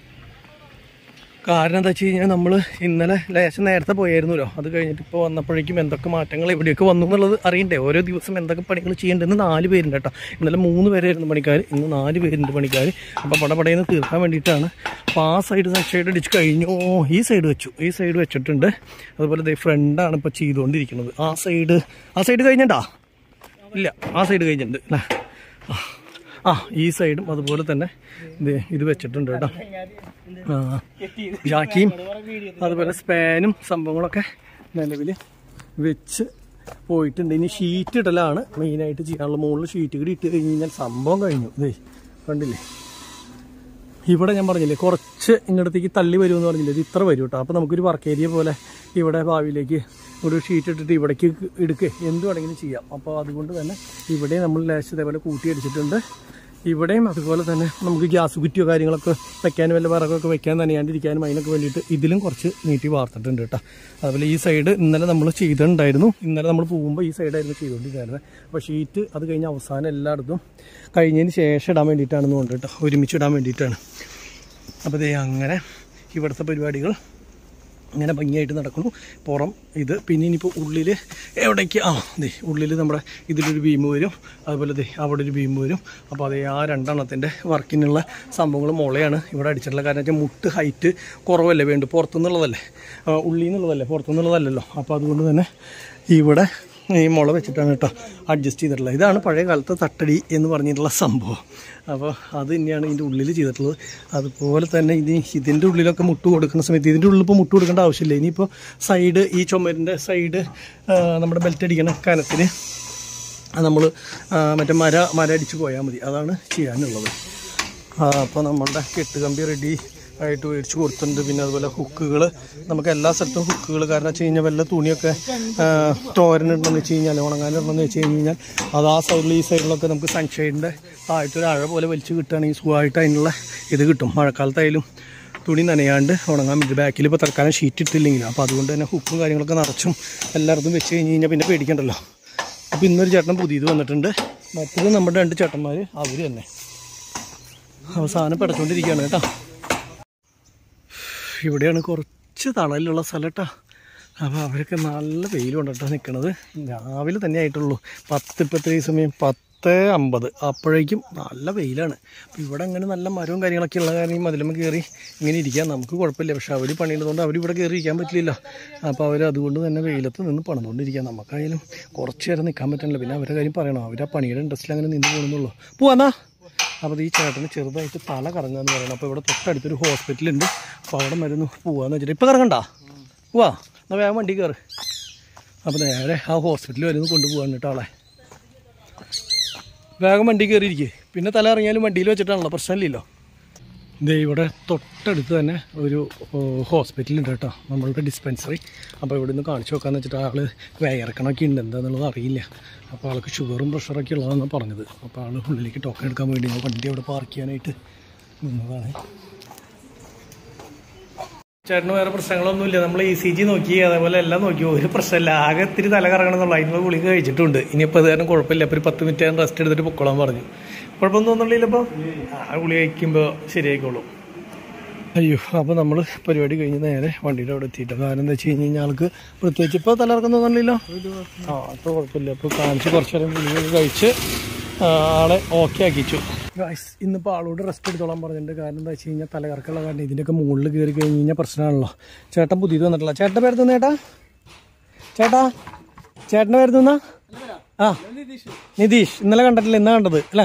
കാരണം എന്താ വെച്ച് കഴിഞ്ഞാൽ നമ്മൾ ഇന്നലെ ലേശം നേരത്തെ പോയായിരുന്നല്ലോ അത് കഴിഞ്ഞിട്ട് ഇപ്പോൾ വന്നപ്പോഴേക്കും എന്തൊക്കെ മാറ്റങ്ങൾ എവിടെയൊക്കെ വന്നു എന്നുള്ളത് അറിയണ്ടേ ഓരോ ദിവസം എന്തൊക്കെ പണികൾ ചെയ്യേണ്ടതെന്ന് നാല് പേരുണ്ട് കേട്ടോ ഇന്നലെ മൂന്ന് പേരായിരുന്നു പണിക്കാർ ഇന്ന് നാല് പേരുണ്ട് പണിക്കാർ അപ്പോൾ പടപടയിൽ തീർക്കാൻ വേണ്ടിയിട്ടാണ് അപ്പോൾ ആ സൈഡ് സൈഡ് അടിച്ച് കഴിഞ്ഞു ഓ ഈ സൈഡ് വെച്ചു ഈ സൈഡ് വെച്ചിട്ടുണ്ട് അതുപോലെ ദേ ഫ്രണ്ടാണ് ഇപ്പോൾ ചെയ്തുകൊണ്ടിരിക്കുന്നത് ആ സൈഡ് ആ സൈഡ് കഴിഞ്ഞിട്ടാ ഇല്ല ആ സൈഡ് കഴിഞ്ഞിട്ടുണ്ട് അല്ലേ ആ. ആ ഈ സൈഡും അതുപോലെ തന്നെ ദേ ഇത് വെച്ചിട്ടുണ്ട് കേട്ടോ ആ ജാക്കിയും അതുപോലെ സ്പാനും സംഭവങ്ങളൊക്കെ നിലവിൽ വെച്ച് പോയിട്ടുണ്ട് ഇനി ഷീറ്റ് ഇടലാണ് മെയിനായിട്ട് ചെയ്യാനുള്ള മുകളിൽ ഷീറ്റ് കൂടി ഇട്ട് കഴിഞ്ഞ് കഴിഞ്ഞാൽ സംഭവം കഴിഞ്ഞു ഇതേ കണ്ടില്ലേ ഇവിടെ ഞാൻ പറഞ്ഞില്ലേ കുറച്ച് ഇങ്ങടത്തേക്ക് തള്ളി വരുമെന്ന് പറഞ്ഞില്ലേ ഇത് ഇത്ര വരും കേട്ടോ അപ്പോൾ നമുക്കൊരു വർക്ക് ഏരിയ പോലെ ഇവിടെ ഭാവിയിലേക്ക് ഒരു ഷീറ്റ് ഇട്ടിട്ട് ഇവിടേക്ക് എടുക്കുക എന്ത് വേണമെങ്കിലും ചെയ്യാം അപ്പോൾ അതുകൊണ്ട് തന്നെ ഇവിടെ നമ്മൾ ലേശം ഇതേപോലെ കൂട്ടി അടിച്ചിട്ടുണ്ട് ഇവിടെയും അതുപോലെ തന്നെ നമുക്ക് ഗ്യാസ് കുറ്റിയോ കാര്യങ്ങളൊക്കെ വെക്കാനും വല്ല വിറകൊക്കെ വെക്കാൻ നനയാണ്ടിരിക്കാനും അതിനൊക്കെ വേണ്ടിയിട്ട് ഇതിലും കുറച്ച് നീട്ടി വാർത്തിട്ടുണ്ട് കേട്ടോ അതുപോലെ ഈ സൈഡ് ഇന്നലെ നമ്മൾ ചെയ്തിട്ടുണ്ടായിരുന്നു ഇന്നലെ നമ്മൾ പോകുമ്പോൾ ഈ സൈഡായിരുന്നു ചെയ്തുകൊണ്ടിരുന്നത് അപ്പോൾ ഷീറ്റ് അത് കഴിഞ്ഞ് അവസാനം എല്ലായിടത്തും കഴിഞ്ഞതിന് ശേഷം ഇടാൻ വേണ്ടിയിട്ടാണെന്ന് കൊണ്ട് കേട്ടോ ഒരുമിച്ച് ഇടാൻ വേണ്ടിയിട്ടാണ് അപ്പോൾ ദേ അങ്ങനെ ഇവിടുത്തെ പരിപാടികൾ ഇങ്ങനെ ഭംഗിയായിട്ട് നടക്കുന്നു പുറം ഇത് പിന്നെ ഇനിയിപ്പോൾ ഉള്ളിൽ എവിടേക്ക് ആ ദേ ഉള്ളിൽ നമ്മുടെ ഇതിലൊരു ബീം വരും അതുപോലെ ദേ അവിടെ ഒരു ബീം വരും അപ്പോൾ അതേ ആ രണ്ടെണ്ണത്തിൻ്റെ വർക്കിനുള്ള സംഭവങ്ങൾ മുളയാണ് ഇവിടെ അടിച്ചിട്ടുള്ള കാരണം വെച്ചാൽ മുട്ട് ഹൈറ്റ് കുറവല്ലേ വേണ്ടു പുറത്തുനിന്നുള്ളതല്ലേ ആ, ഉള്ളിൽ നിന്നുള്ളതല്ലേ പുറത്തുനിന്നുള്ളതല്ലല്ലോ അപ്പോൾ അതുകൊണ്ട് തന്നെ ഇവിടെ ഈ മുള വെച്ചിട്ടാണ് കേട്ടോ അഡ്ജസ്റ്റ് ചെയ്തിട്ടുള്ളത് ഇതാണ് പഴയ കാലത്തെ തട്ടടി എന്ന് പറഞ്ഞിട്ടുള്ള സംഭവം അപ്പോൾ അത് തന്നെയാണ് ഇതിൻ്റെ ഉള്ളിൽ ചെയ്തിട്ടുള്ളത് അതുപോലെ തന്നെ ഇനി ഇതിൻ്റെ ഉള്ളിലൊക്കെ മുട്ട് കൊടുക്കുന്ന സമയത്ത് ഇതിൻ്റെ ഉള്ളിൽ ഇപ്പോൾ മുട്ട് കൊടുക്കേണ്ട ആവശ്യമില്ല ഇനിയിപ്പോൾ സൈഡ് ഈ ചുമരിൻ്റെ സൈഡ് നമ്മുടെ ബെൽറ്റ് അടിക്കണ കനത്തിന് നമ്മൾ മറ്റേ മര മര അടിച്ച് പോയാൽ മതി അതാണ് ചെയ്യാനുള്ളത് അപ്പോൾ നമ്മളുടെ കെട്ടുകമ്പി റെഡി ആയിട്ട് മേടിച്ച് കൊടുത്തിട്ടുണ്ട് പിന്നെ അതുപോലെ ഹുക്കുകൾ നമുക്ക് എല്ലാ സ്ഥലത്തും ഹുക്കുകൾ കാരണം വെച്ച് കഴിഞ്ഞാൽ വല്ല തുണിയൊക്കെ തോരനിടണമെന്ന് വെച്ച് കഴിഞ്ഞാൽ ഉണങ്ങാനിടണമെന്ന് വെച്ച് കഴിഞ്ഞാൽ അത് ആ സൈഡിൽ ഈ സൈഡിലൊക്കെ നമുക്ക് സൺഷൈഡിൻ്റെ ആയിട്ടൊരു അഴ പോലെ വലിച്ച് കിട്ടുകയാണെങ്കിൽ സുഖമായിട്ട് അതിനുള്ള ഇത് കിട്ടും മഴക്കാലത്തായാലും തുണി നനയാണ്ട് ഉണങ്ങാൻ വേണ്ടി ബാക്കിൽ ഇപ്പോൾ തൽക്കാലം ഷീറ്റ് ഇട്ടില്ലെങ്കിലും അപ്പോൾ അതുകൊണ്ട് തന്നെ ഹുക്കും കാര്യങ്ങളൊക്കെ നിറച്ചും എല്ലായിടത്തും വെച്ച് കഴിഞ്ഞ് കഴിഞ്ഞാൽ പിന്നെ പേടിക്കണ്ടല്ലോ അപ്പോൾ ഇന്നൊരു ചേട്ടൻ പുതിയത് വന്നിട്ടുണ്ട് മറ്റത് നമ്മുടെ രണ്ട് ചേട്ടന്മാർ അവർ തന്നെ അവസാനം പടച്ചുകൊണ്ടിരിക്കുകയാണ് കേട്ടോ ഇവിടെയാണ് കുറച്ച് തണലുള്ള സ്ഥലം കേട്ടോ അപ്പോൾ അവരൊക്കെ നല്ല വെയിലുണ്ട് കേട്ടോ നിൽക്കണത് രാവിലെ തന്നെ ആയിട്ടുള്ളൂ പത്ത് ഇപ്പോഴത്തെ ഈ സമയം പത്ത് പത്ത് അമ്പത് അപ്പോഴേക്കും നല്ല വെയിലാണ് അപ്പോൾ ഇവിടെ അങ്ങനെ നല്ല മരവും കാര്യങ്ങളൊക്കെ ഉള്ള കാരണം അതിലുമ്പോൾ കയറി ഇങ്ങനെ ഇരിക്കാൻ നമുക്ക് കുഴപ്പമില്ല പക്ഷെ അവർ പണിയുന്നതുകൊണ്ട് അവർ ഇവിടെ കയറി ഇരിക്കാൻ പറ്റില്ല അപ്പോൾ അവർ അതുകൊണ്ട് തന്നെ വെയിലത്ത് നിന്ന് പണിതുകൊണ്ടിരിക്കുക നമുക്കായാലും കുറച്ച് നേരം നിൽക്കാൻ പറ്റണില്ല പിന്നെ അവരുടെ കാര്യം പറയണം അവർ ആ പണിയുടെ ഇൻട്രസ്റ്റിൽ അങ്ങനെ നിന്ന് പോകുന്നുള്ളൂ പോവാന്നാ അപ്പോൾ ഈ ചേട്ടന് ചെറുതായിട്ട് തല കറങ്ങാന്ന് പറയണം അപ്പോൾ ഇവിടെ തൊട്ടടുത്തൊരു ഹോസ്പിറ്റലുണ്ട് അപ്പോൾ അവിടെ മരുന്ന് പോവാന്ന് വെച്ചിട്ട് ഇപ്പോൾ കറങ്ങണ്ട പോവാ എന്നാൽ വേഗം വണ്ടി കയറ് അപ്പോൾ നേരെ ആ ഹോസ്പിറ്റലിൽ വരുന്നു കൊണ്ടുപോകാൻ കേട്ടോ ആളെ വേഗം വണ്ടി കയറിയിരിക്കുക പിന്നെ തല ഇറങ്ങിയാലും വണ്ടിയിൽ വെച്ചിട്ടാണല്ലോ പ്രശ്നമില്ലല്ലോ ദേ ഇവിടെ തൊട്ടടുത്ത് തന്നെ ഒരു ഹോസ്പിറ്റലുണ്ട് കേട്ടോ നമ്മളുടെ ഡിസ്പെൻസറി അപ്പോൾ ഇവിടെ നിന്ന് കാണിച്ചു നോക്കാന്ന് വെച്ചിട്ട് ആൾ വയറക്കണമൊക്കെ ഉണ്ട് എന്താണെന്നുള്ളത് അറിയില്ല അപ്പോൾ ആൾക്ക് ഷുഗറും പ്രഷറൊക്കെ ഉള്ളതാണ് പറഞ്ഞത് അപ്പോൾ ആൾ ഉള്ളിലേക്ക് ടോക്കൺ എടുക്കാൻ വേണ്ടി ഞാൻ വണ്ടി അവിടെ പാർക്ക് ചെയ്യാനായിട്ട് നിന്നതാണ് ചേട്ടന് വേറെ പ്രശ്നങ്ങളൊന്നുമില്ല നമ്മൾ ഇ സി ജി നോക്കി അതേപോലെ എല്ലാം നോക്കി ഒരു പ്രശ്നമില്ല ആകെ ഇത്തിരി തല കറങ്ങണമെന്നുള്ള അതിനുള്ള ഗുളിക കഴിച്ചിട്ടുണ്ട് ഇനിയിപ്പോൾ അത് കാരണം കുഴപ്പമില്ല ഇപ്പോൾ ഒരു പത്ത് മിനിറ്റ് ഞാൻ റെസ്റ്റ് എടുത്തിട്ട് പൊക്കോളാൻ പറഞ്ഞു കുഴപ്പമൊന്നും തോന്നുന്നില്ല ഇപ്പോൾ ആ ഗുളിക കഴിക്കുമ്പോൾ ശരിയായിക്കോളും അയ്യോ അപ്പോൾ നമ്മൾ പരിപാടി കഴിഞ്ഞ് നേരെ വണ്ടിയുടെ അവിടെ എത്തിയിട്ട് കാരണം എന്താ വെച്ച് കഴിഞ്ഞ് കഴിഞ്ഞാൽ ആൾക്ക് പ്രത്യേകിച്ച് ഇപ്പോൾ തലകറക്കം തോന്നുന്നില്ലല്ലോ ആ അപ്പോൾ കുഴപ്പമില്ല അപ്പോൾ കാണിച്ച് കുറച്ച് നേരം ഗുളിക കഴിച്ച് ആ, ആളെ ഓക്കെ ആക്കിച്ചു ഗൈസ് ഇന്നിപ്പോൾ ആളോട് റെസ്റ്റ് എടുത്തോളാൻ പറഞ്ഞിട്ടുണ്ട് കാരണം എന്താ വെച്ച് കഴിഞ്ഞാൽ തലകറക്കമുള്ള കാരണം ഇതിൻ്റെയൊക്കെ മുകളിൽ കയറി കഴിഞ്ഞ് കഴിഞ്ഞാൽ പ്രശ്നമാണല്ലോ ചേട്ടൻ പുതിയത് വന്നിട്ടില്ല ചേട്ടൻ്റെ പേര് തന്നെ ചേട്ടാ ചേട്ടാ ചേട്ടൻ്റെ പേര് തന്നാ ആ നിതീഷ് ഇന്നലെ കണ്ടിട്ടില്ല ഇന്നാ കണ്ടത് അല്ലേ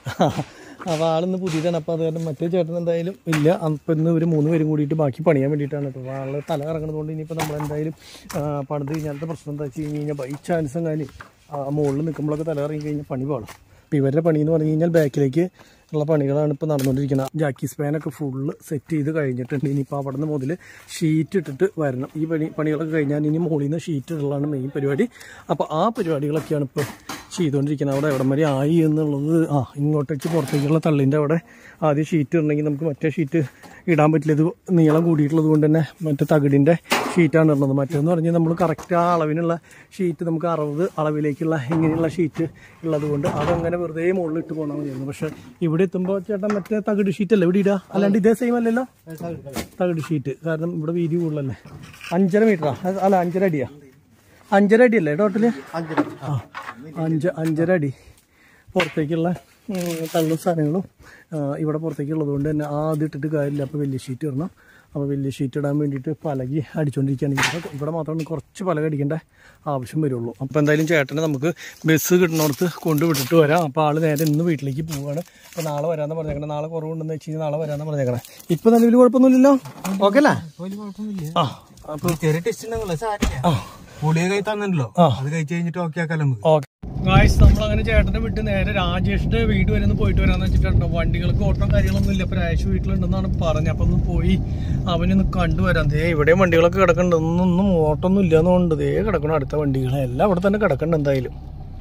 അപ്പോൾ ആളിന്ന് പുതിയതാണ് അപ്പോൾ അത് കാരണം മറ്റേ ചേട്ടൻ എന്തായാലും ഇല്ല അപ്പം ഇന്ന് ഒരു മൂന്ന് പേരും കൂടിയിട്ട് ബാക്കി പണിയാൻ വേണ്ടിയിട്ടാണ് കേട്ടോ ആള് തല ഇറങ്ങുന്നതുകൊണ്ട് ഇനിയിപ്പോൾ നമ്മൾ എന്തായാലും ആ, പണിത് കഴിഞ്ഞാലത്തെ പ്രശ്നം എന്താ വെച്ച് കഴിഞ്ഞ് കഴിഞ്ഞാൽ ബൈ ചാൻസും കാര്യം ആ മുകളിൽ നിൽക്കുമ്പോഴൊക്കെ തല ഇറങ്ങി കഴിഞ്ഞാൽ പണി പാടും അപ്പോൾ ഇവരുടെ പണി എന്ന് പറഞ്ഞു കഴിഞ്ഞാൽ ബാക്കിലേക്ക് ഉള്ള പണികളാണ് ഇപ്പോൾ നടന്നുകൊണ്ടിരിക്കുന്നത് ജാക്കി സ്പാനൊക്കെ ഫുള്ള് സെറ്റ് ചെയ്ത് കഴിഞ്ഞിട്ടുണ്ട് ഇനിയിപ്പോൾ അവിടെ നിന്ന് മുതൽ ഷീറ്റ് ഇട്ടിട്ട് വരണം ഈ പണി പണികളൊക്കെ കഴിഞ്ഞാൽ ഇനി മുകളിൽ നിന്ന് ഷീറ്റ് ഇടലാണ് മെയിൻ പരിപാടി അപ്പോൾ ആ പരിപാടികളൊക്കെയാണ് ഇപ്പോൾ ചെയ്തുകൊണ്ടിരിക്കുന്നത് അവിടെ എവിടം വരെ ആയി എന്നുള്ളത് ആ ഇങ്ങോട്ടേക്ക് പുറത്തേക്കുള്ള തള്ളിൻ്റെ അവിടെ ആദ്യം ഷീറ്റ് ഇടണമെങ്കിൽ നമുക്ക് മറ്റേ ഷീറ്റ് ഇടാൻ പറ്റില്ല ഇത് നീളം കൂടിയിട്ടുള്ളത് കൊണ്ട് തന്നെ മറ്റേ തകിടിൻ്റെ ഷീറ്റാണ് ഇടുന്നത് മറ്റേന്ന് പറഞ്ഞാൽ നമ്മൾ കറക്റ്റ് ആ അളവിനുള്ള ഷീറ്റ് നമുക്ക് അറുപത് അളവിലേക്കുള്ള ഇങ്ങനെയുള്ള ഷീറ്റ് ഉള്ളത് കൊണ്ട് അതങ്ങനെ വെറുതെ മുകളിൽ ഇട്ട് പോകണം മതിയായിരുന്നു പക്ഷേ ഇവിടെ എത്തുമ്പോൾ ചേട്ടൻ മറ്റേ തകിട് ഷീറ്റ് അല്ലേ ഇവിടെ ഇടുക അല്ലാണ്ട് ഇതേ സെയിം അല്ലല്ലോ തകിട് ഷീറ്റ് കാരണം ഇവിടെ വീതി കൂടുതലല്ലേ അഞ്ചര മീറ്ററാ അല്ല അഞ്ചര അടിയാ അഞ്ചര അടി അല്ലേ ടോട്ടല് ആ അഞ്ച് അഞ്ചര അടി പുറത്തേക്കുള്ള ഉം, തള്ളും സാധനങ്ങളും ആ, ഇവിടെ പുറത്തേക്കുള്ളത് കൊണ്ട് തന്നെ ആദ്യം ഇട്ടിട്ട് കാര്യമില്ല അപ്പോൾ വലിയ ഷീറ്റ് ഇടണം അപ്പോൾ വലിയ ഷീറ്റ് ഇടാൻ വേണ്ടിയിട്ട് പലകി അടിച്ചുകൊണ്ടിരിക്കുകയാണെങ്കിൽ ഇവിടെ- ഇവിടെ മാത്രമാണ് കുറച്ച് പലക അടിക്കേണ്ട ആവശ്യം വരുള്ളൂ അപ്പോൾ എന്തായാലും ചേട്ടനെ നമുക്ക് ബസ് കിട്ടുന്നിടത്ത് കൊണ്ടുവിട്ടിട്ട് വരാം അപ്പോൾ ആൾ നേരെ ഇന്ന് വീട്ടിലേക്ക് പോവുകയാണ് അപ്പോൾ നാളെ വരാമെന്ന് പറഞ്ഞേക്കണം നാളെ കുറവുണ്ടെന്ന് വെച്ച് കഴിഞ്ഞാൽ നാളെ വരാമെന്ന് പറഞ്ഞേക്കണം ഇപ്പോൾ നിലവിൽ കുഴപ്പമൊന്നുമില്ലല്ലോ ഓക്കെ അല്ലേ ആ അപ്പോൾ ചെറിയ ടെസ്റ്റ് ഉണ്ടെങ്കിലോ സാരില്ല ആ പുളിയെ കൈ തന്നല്ലോ ആ. അത് കഴിച്ച് കഴിഞ്ഞിട്ട് ഓക്കെ ആക്കാലോ നമുക്ക് ഓക്കെ ഗായ്സ് നമ്മൾ അങ്ങനെ ചേട്ടനെ വിട്ട് നേരെ രാജേഷിന്റെ വീട് വരെ ഒന്ന് പോയിട്ട് വരാന്ന് വെച്ചിട്ടുണ്ടോ വണ്ടികൾക്ക് ഓട്ടം കാര്യങ്ങളൊന്നും ഇല്ല ഇപ്പൊ രാജേഷ് വീട്ടിലുണ്ടെന്നാണ് പറഞ്ഞത് അപ്പൊ ഒന്ന് പോയി അവനൊന്ന് കണ്ടുവരാം ദേ ഇവിടെയും വണ്ടികളൊക്കെ കിടക്കുന്നുണ്ട് ഒന്നൊന്നും ഓട്ടൊന്നും ഇല്ലാന്നുണ്ട് ദേ കിടക്കണം അടുത്ത വണ്ടികളെ എല്ലാം ഇവിടെ തന്നെ കിടക്കുന്നുണ്ട് എന്തായാലും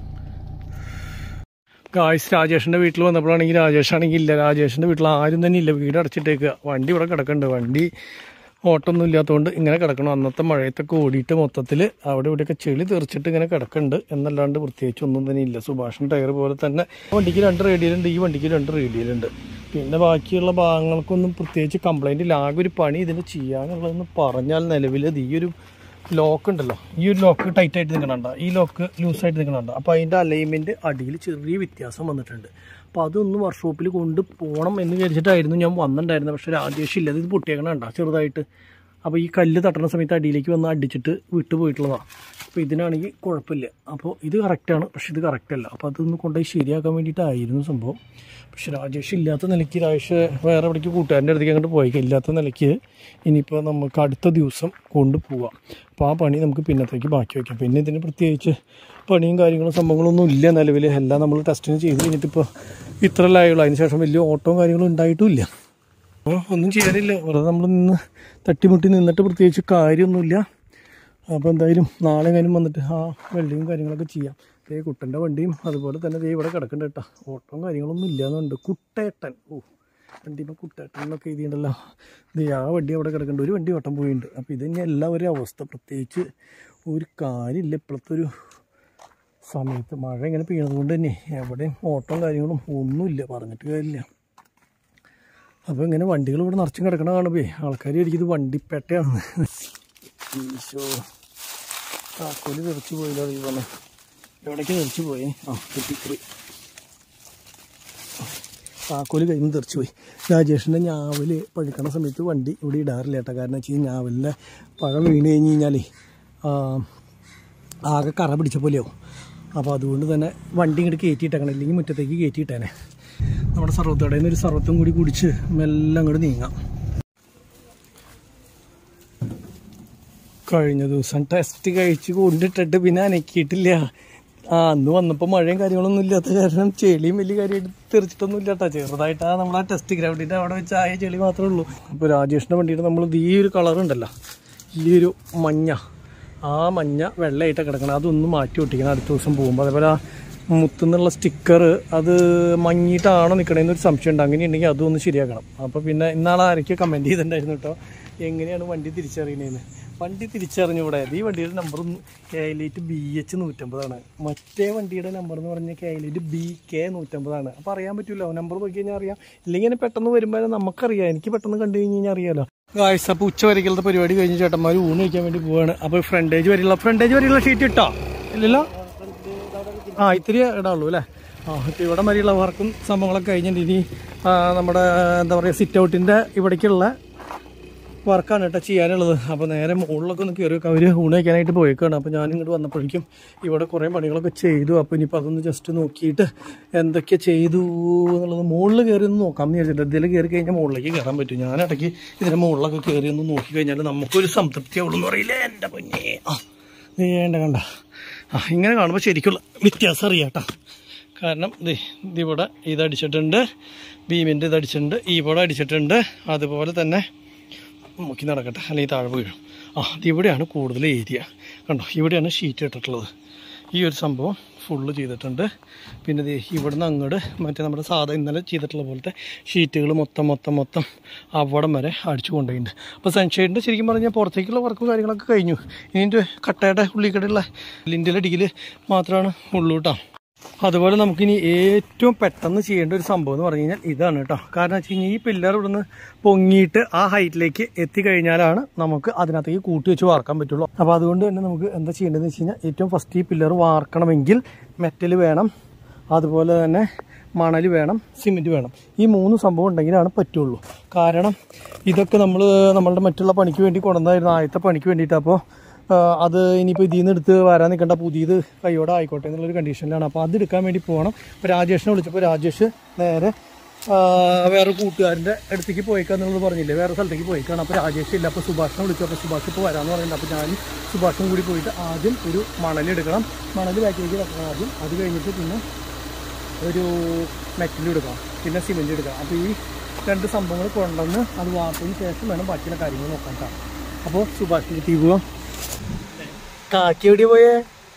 ഗായ്സ് രാജേഷിന്റെ വീട്ടിൽ വന്നപ്പോഴാണെങ്കിൽ രാജേഷ് ആണെങ്കിൽ ഇല്ല രാജേഷിന്റെ വീട്ടിൽ ആരും തന്നെ ഇല്ല വീട് അടച്ചിട്ടേക്കുക വണ്ടി ഇവിടെ കിടക്കുന്നുണ്ട് വണ്ടി ഓട്ടൊന്നും ഇല്ലാത്തതുകൊണ്ട് ഇങ്ങനെ കിടക്കണം അന്നത്തെ മഴയത്തൊക്കെ ഓടിയിട്ട് മൊത്തത്തിൽ അവിടെ ഇവിടെയൊക്കെ ചെളി തെറിച്ചിട്ട് ഇങ്ങനെ കിടക്കുന്നുണ്ട് എന്നല്ലാണ്ട് പ്രത്യേകിച്ച് ഒന്നും തന്നെ ഇല്ല സുഭാഷൻ ടയർ പോലെ തന്നെ വണ്ടിക്ക് രണ്ട് റേഡിയലുണ്ട് ഈ വണ്ടിക്ക് രണ്ട് റേഡിയലുണ്ട് പിന്നെ ബാക്കിയുള്ള ഭാഗങ്ങൾക്കൊന്നും പ്രത്യേകിച്ച് കംപ്ലൈൻറ്റ് ഇല്ല ആകെ ഒരു പണി ഇതിന് ചെയ്യാനുള്ളതെന്ന് പറഞ്ഞാൽ നിലവിൽ ഇത് ഈ ഒരു ലോക്ക് ഉണ്ടല്ലോ ഈ ഒരു ലോക്ക് ടൈറ്റ് ആയിട്ട് നിൽക്കണുണ്ട് ഈ ലോക്ക് ലൂസായിട്ട് നിൽക്കണുണ്ട് അപ്പോൾ അതിൻ്റെ അലൈൻമെൻറ്റ് അടിയിൽ ചെറിയ വ്യത്യാസം വന്നിട്ടുണ്ട് അപ്പോൾ അതൊന്ന് വർക്ക്ഷോപ്പിൽ കൊണ്ട് പോകണം എന്ന് വിചാരിച്ചിട്ടായിരുന്നു ഞാൻ വന്നിട്ടുണ്ടായിരുന്നത് പക്ഷേ രാജേഷ് ഇല്ല ഇത് പൊട്ടിയേക്കണ കണ്ട ചെറുതായിട്ട് അപ്പോൾ ഈ കല്ല് തട്ടുന്ന സമയത്ത് അടിയിലേക്ക് വന്ന് അടിച്ചിട്ട് വിട്ടു പോയിട്ടുള്ളതാണ് അപ്പോൾ ഇതിനാണെങ്കിൽ കുഴപ്പമില്ല അപ്പോൾ ഇത് കറക്റ്റാണ് പക്ഷേ ഇത് കറക്റ്റ് അല്ല അപ്പോൾ അതൊന്ന് കൊണ്ടുപോയി ശരിയാക്കാൻ വേണ്ടിയിട്ടായിരുന്നു സംഭവം പക്ഷെ രാജേഷ് ഇല്ലാത്ത നിലയ്ക്ക് രാജേഷ് വേറെ എവിടേക്ക് കൂട്ടുകാരൻ്റെ അടുത്തേക്ക് അങ്ങോട്ട് പോയി ഇല്ലാത്ത നിലയ്ക്ക് ഇനിയിപ്പോൾ നമുക്ക് അടുത്ത ദിവസം കൊണ്ടുപോവാം അപ്പോൾ ആ പണി നമുക്ക് പിന്നത്തേക്ക് ബാക്കി വയ്ക്കാം പിന്നെ ഇതിന് പ്രത്യേകിച്ച് പണിയും കാര്യങ്ങളും സംഭവങ്ങളൊന്നും ഇല്ല നിലവിൽ എല്ലാം നമ്മൾ ടെസ്റ്റിന് ചെയ്ത് കഴിഞ്ഞിട്ടിപ്പോൾ ഇത്ര ലായുള്ളൂ അതിന് ശേഷം വലിയ ഓട്ടവും കാര്യങ്ങളും ഉണ്ടായിട്ടും ഇല്ല അപ്പോൾ ഒന്നും ചെയ്യാനില്ല വെറുതെ നമ്മൾ നിന്ന് തട്ടിമുട്ടി നിന്നിട്ട് പ്രത്യേകിച്ച് കാര്യമൊന്നുമില്ല അപ്പോൾ എന്തായാലും നാളെ കാര്യം വന്നിട്ട് ആ വെള്ളിയും കാര്യങ്ങളൊക്കെ ചെയ്യാം ദേ കുട്ടൻ്റെ വണ്ടിയും അതുപോലെ തന്നെ ദേ ഇവിടെ കിടക്കണ്ട കേട്ടോ ഓട്ടവും കാര്യങ്ങളൊന്നും ഇല്ലാന്നുണ്ട് കുട്ടേട്ടൻ ഓ വണ്ടിയുമ്പോൾ കുട്ടേട്ടൻ എന്നൊക്കെ എഴുതിയിട്ടുണ്ടല്ലോ ദേ ആ വണ്ടി അവിടെ കിടക്കുന്നുണ്ട് ഒരു വണ്ടി ഓട്ടം പോയിട്ടുണ്ട് അപ്പോൾ ഇത് തന്നെ എല്ലാവരും അവസ്ഥ പ്രത്യേകിച്ച് ഒരു കാര്യമില്ല ഇപ്പോഴത്തെ ഒരു സമയത്ത് മഴ ഇങ്ങനെ പെയ്യുന്നത് കൊണ്ട് തന്നെ എവിടെയും ഓട്ടവും കാര്യങ്ങളും ഒന്നുമില്ല പറഞ്ഞിട്ട് കാര്യമില്ല അപ്പോൾ ഇങ്ങനെ വണ്ടികൾ ഇവിടെ നിറച്ചും കിടക്കണ കാണുമ്പേ ആൾക്കാർ ഇരിക്കുന്നത് വണ്ടിപ്പേട്ടയാണ് ഈശോ താക്കോല് തെറിച്ച് പോയില്ലോ ഈ പറഞ്ഞ എവിടേക്ക് തെറിച്ച് പോയി ആ കിട്ടിക്കറി താക്കോല് കയ്യിൽ നിന്ന് തെറിച്ചു പോയി രാജേഷിൻ്റെ ഞാവല് പഴുക്കണ സമയത്ത് വണ്ടി ഇവിടെ ഇടാറില്ല കേട്ടോ കാരണം വെച്ച് കഴിഞ്ഞാൽ ഞാവലിൻ്റെ പഴം വീണ് കഴിഞ്ഞ് കഴിഞ്ഞാലേ ആ, ആകെ കറ പിടിച്ച പോലെയാവും അപ്പോൾ അതുകൊണ്ട് തന്നെ വണ്ടി ഇങ്ങോട്ട് കയറ്റിയിട്ടേക്കണം ഇല്ലെങ്കിൽ മുറ്റത്തേക്ക് കയറ്റിയിട്ടേനെ നമ്മുടെ സർവത്തോടെ ഒരു സർവത്തും കൂടി കുടിച്ച് മെല്ലെ അങ്ങോട്ട് നീങ്ങാം കഴിഞ്ഞ ദിവസം ടെസ്റ്റ് കഴിച്ച് കൊണ്ടിട്ടിട്ട് പിന്നെ അനക്കിയിട്ടില്ല ആ അന്ന് വന്നപ്പോൾ മഴയും കാര്യങ്ങളൊന്നും ഇല്ലാത്ത കാരണം ചെളിയും വലിയ കാര്യമായിട്ട് തെറിച്ചിട്ടൊന്നും ഇല്ല കേട്ടോ ചെറുതായിട്ടാ നമ്മളാ ടെസ്റ്റ് ഗ്രൗണ്ടിൻ്റെ അവിടെ വെച്ച് ആയ ചെളി മാത്രമേ ഉള്ളൂ അപ്പോൾ രാജേഷിൻ്റെ വണ്ടിയുടെ നമ്മൾ ഈ ഒരു കളർ ഉണ്ടല്ലോ ഈ ഒരു മഞ്ഞ ആ മഞ്ഞ വെള്ളമായിട്ട് കിടക്കണം അതൊന്ന് മാറ്റി ഒട്ടിക്കണം അടുത്ത ദിവസം പോകുമ്പോൾ അതേപോലെ ആ മുത്തുന്നുള്ള സ്റ്റിക്കർ അത് മങ്ങിയിട്ടാണോ നിൽക്കണേന്ന് ഒരു സംശയം ഉണ്ട് അങ്ങനെയുണ്ടെങ്കിൽ അതൊന്ന് ശരിയാക്കണം അപ്പോൾ പിന്നെ ഇന്നാളെ ആരൊക്കെ കമൻറ്റ് ചെയ്തിട്ടുണ്ടായിരുന്നു കേട്ടോ എങ്ങനെയാണ് വണ്ടി തിരിച്ചറിയുന്നതെന്ന് വണ്ടി തിരിച്ചറിഞ്ഞൂടെ ഈ വണ്ടിയുടെ നമ്പർ കെയിലേറ്റ് ബി എച്ച് നൂറ്റമ്പതാണ് മറ്റേ വണ്ടിയുടെ നമ്പർ എന്ന് പറഞ്ഞാൽ കെയിലേറ്റ് ബി കെ നൂറ്റമ്പതാണ് അപ്പോൾ അറിയാൻ പറ്റുമല്ലോ നമ്പർ നോക്കി കഴിഞ്ഞാൽ അറിയാം ഇല്ലെങ്കിൽ ഇങ്ങനെ പെട്ടെന്ന് വരുമ്പോൾ നമുക്കറിയാം എനിക്ക് പെട്ടെന്ന് കണ്ടു കഴിഞ്ഞ് കഴിഞ്ഞാൽ അറിയാലോ ഗായ്സ് അപ്പോൾ ഉച്ച വരയ്ക്കുള്ള പരിപാടി കഴിഞ്ഞ് ചേട്ടന്മാർ ഊണ് കഴിക്കാൻ വേണ്ടി പോവാണ് അപ്പോൾ ഫ്രണ്ടേജ് വരെയുള്ള ഫ്രണ്ടേജ് വരെയുള്ള ഷീറ്റ് ഇട്ടോ ഇല്ലല്ലോ ആ ഇത്തിരി ഇടാള്ളൂ അല്ലേ ആ ഇപ്പം ഇവിടെ വരെയുള്ള വർക്കും സംഭവങ്ങളൊക്കെ കഴിഞ്ഞിട്ട് ഇനി ആ, നമ്മുടെ എന്താ പറയുക സിറ്റ് ഔട്ടിൻ്റെ ഇവിടേക്കുള്ള വർക്കാണ് കേട്ടോ ചെയ്യാനുള്ളത് അപ്പോൾ നേരെ മുകളിലൊക്കെ ഒന്ന് കയറി അവർ ഊണ് കഴിക്കാനായിട്ട് പോയേക്കാണ് അപ്പോൾ ഞാൻ ഇങ്ങോട്ട് വന്നപ്പോഴേക്കും ഇവിടെ കുറേ പണികളൊക്കെ ചെയ്തു അപ്പോൾ ഇനിയിപ്പോൾ അതൊന്ന് ജസ്റ്റ് നോക്കിയിട്ട് എന്തൊക്കെ ചെയ്തു എന്നുള്ളത് മുകളിൽ കയറി ഒന്ന് നോക്കാം എന്ന് വിചാരിച്ചിട്ട് ഇതിൽ കയറി കഴിഞ്ഞാൽ മുകളിലേക്ക് കയറാൻ പറ്റും ഞാൻ ഇടയ്ക്ക് ഇതിൻ്റെ മുകളിലൊക്കെ കയറി ഒന്ന് നോക്കി കഴിഞ്ഞാൽ നമുക്കൊരു സംതൃപ്തി ആവുള്ളൂ എന്ന് പറയില്ലേ എൻ്റെ പൊന്നേ ആ വേണ്ട കണ്ട ആ ഇങ്ങനെ കാണുമ്പോൾ ശരിക്കുള്ള വ്യത്യാസം അറിയാം കേട്ടോ കാരണം ദേ ഇതിവിടെ ഇതടിച്ചിട്ടുണ്ട് ബീമിൻ്റെ ഇതടിച്ചിട്ടുണ്ട് ഈ ഇവിടെ അടിച്ചിട്ടുണ്ട് അതുപോലെ തന്നെ നോക്കി നടക്കട്ടെ അല്ലെങ്കിൽ താഴെ വീഴും ആ ഇതിവിടെയാണ് കൂടുതൽ ഏരിയ കണ്ടോ ഇവിടെയാണ് ഷീറ്റ് ഇട്ടിട്ടുള്ളത് ഈ ഒരു സംഭവം ഫുള്ള് ചെയ്തിട്ടുണ്ട് പിന്നെ ദേ ഇവിടുന്ന് അങ്ങോട്ട് മറ്റേ നമ്മുടെ സാധാ ഇന്നലെ ചെയ്തിട്ടുള്ള പോലത്തെ ഷീറ്റുകൾ മൊത്തം മൊത്തം മൊത്തം അവിടം വരെ അടിച്ചു കൊണ്ടുപോയിട്ടുണ്ട് അപ്പോൾ സൺഷെയ്ഡിൻ്റെ ശരിക്കും പറഞ്ഞാൽ പുറത്തേക്കുള്ള വർക്കും കാര്യങ്ങളൊക്കെ കഴിഞ്ഞു ഇനി ഇതിൻ്റെ കട്ടയുടെ ഉള്ളിക്കടയുള്ള ലിൻഡിലെ ഡിഗിൽ മാത്രമാണ് ഉള്ളൂ കേട്ടോ അതുപോലെ നമുക്കിനി ഏറ്റവും പെട്ടെന്ന് ചെയ്യേണ്ട ഒരു സംഭവം എന്ന് പറഞ്ഞു കഴിഞ്ഞാൽ ഇതാണ് കേട്ടോ കാരണം വെച്ച് കഴിഞ്ഞാൽ ഈ പില്ലർ ഇവിടുന്ന് പൊങ്ങിയിട്ട് ആ ഹൈറ്റിലേക്ക് എത്തിക്കഴിഞ്ഞാലാണ് നമുക്ക് അതിനകത്തേക്ക് കൂട്ടി വെച്ച് വാർക്കാൻ പറ്റുള്ളൂ അപ്പോൾ അതുകൊണ്ട് തന്നെ നമുക്ക് എന്താ ചെയ്യേണ്ടതെന്ന് വെച്ച് കഴിഞ്ഞാൽ ഏറ്റവും ഫസ്റ്റ് ഈ പില്ലർ വാർക്കണമെങ്കിൽ മെറ്റൽ വേണം അതുപോലെ തന്നെ മണൽ വേണം സിമെൻറ്റ് വേണം ഈ മൂന്ന് സംഭവം ഉണ്ടെങ്കിലാണ് പറ്റുള്ളൂ കാരണം ഇതൊക്കെ നമ്മൾ നമ്മളുടെ മറ്റുള്ള പണിക്ക് വേണ്ടി കൊണ്ടുവന്നായിരുന്നു ആദ്യത്തെ പണിക്ക് വേണ്ടിയിട്ട് അപ്പോൾ അത് ഇനിയിപ്പോൾ ഇതിൽ നിന്ന് എടുത്ത് വരാൻ നിൽക്കേണ്ട പുതിയത് കൈയോടെ ആയിക്കോട്ടെ എന്നുള്ളൊരു കണ്ടീഷനിലാണ് അപ്പോൾ അത് എടുക്കാൻ വേണ്ടി പോകണം അപ്പോൾ രാജേഷിനെ വിളിച്ചപ്പോൾ രാജേഷ് നേരെ ആ, വേറെ കൂട്ടുകാരൻ്റെ അടുത്തേക്ക് പോയിക്കാന്നുള്ളത് പറഞ്ഞില്ലേ വേറെ സ്ഥലത്തേക്ക് പോയിക്കാണ് അപ്പോൾ രാജേഷ് ഇല്ല അപ്പോൾ സുഭാഷിനെ വിളിച്ചു അപ്പോൾ സുഭാഷ് ഇപ്പോൾ വരാമെന്ന് പറയുന്നുണ്ട് അപ്പോൾ ഞാൻ സുഭാഷും കൂടി പോയിട്ട് ആദ്യം ഒരു മണലെടുക്കണം മണൽ ബാക്കിലേക്ക് വെക്കണം ആദ്യം അത് കഴിഞ്ഞിട്ട് പിന്നെ ഒരു മെറ്റൽ എടുക്കാം പിന്നെ സിമെൻറ്റ് എടുക്കാം അപ്പോൾ ഈ രണ്ട് സംഭവങ്ങൾ കൊണ്ടുവന്ന് അത് വാർത്തതിന് ശേഷം വേണം ബാക്കിയുള്ള കാര്യങ്ങൾ നോക്കാൻ കേട്ടോ അപ്പോൾ സുഭാഷിന് തീ പോവാം കാക്കി എവിടെ പോയേ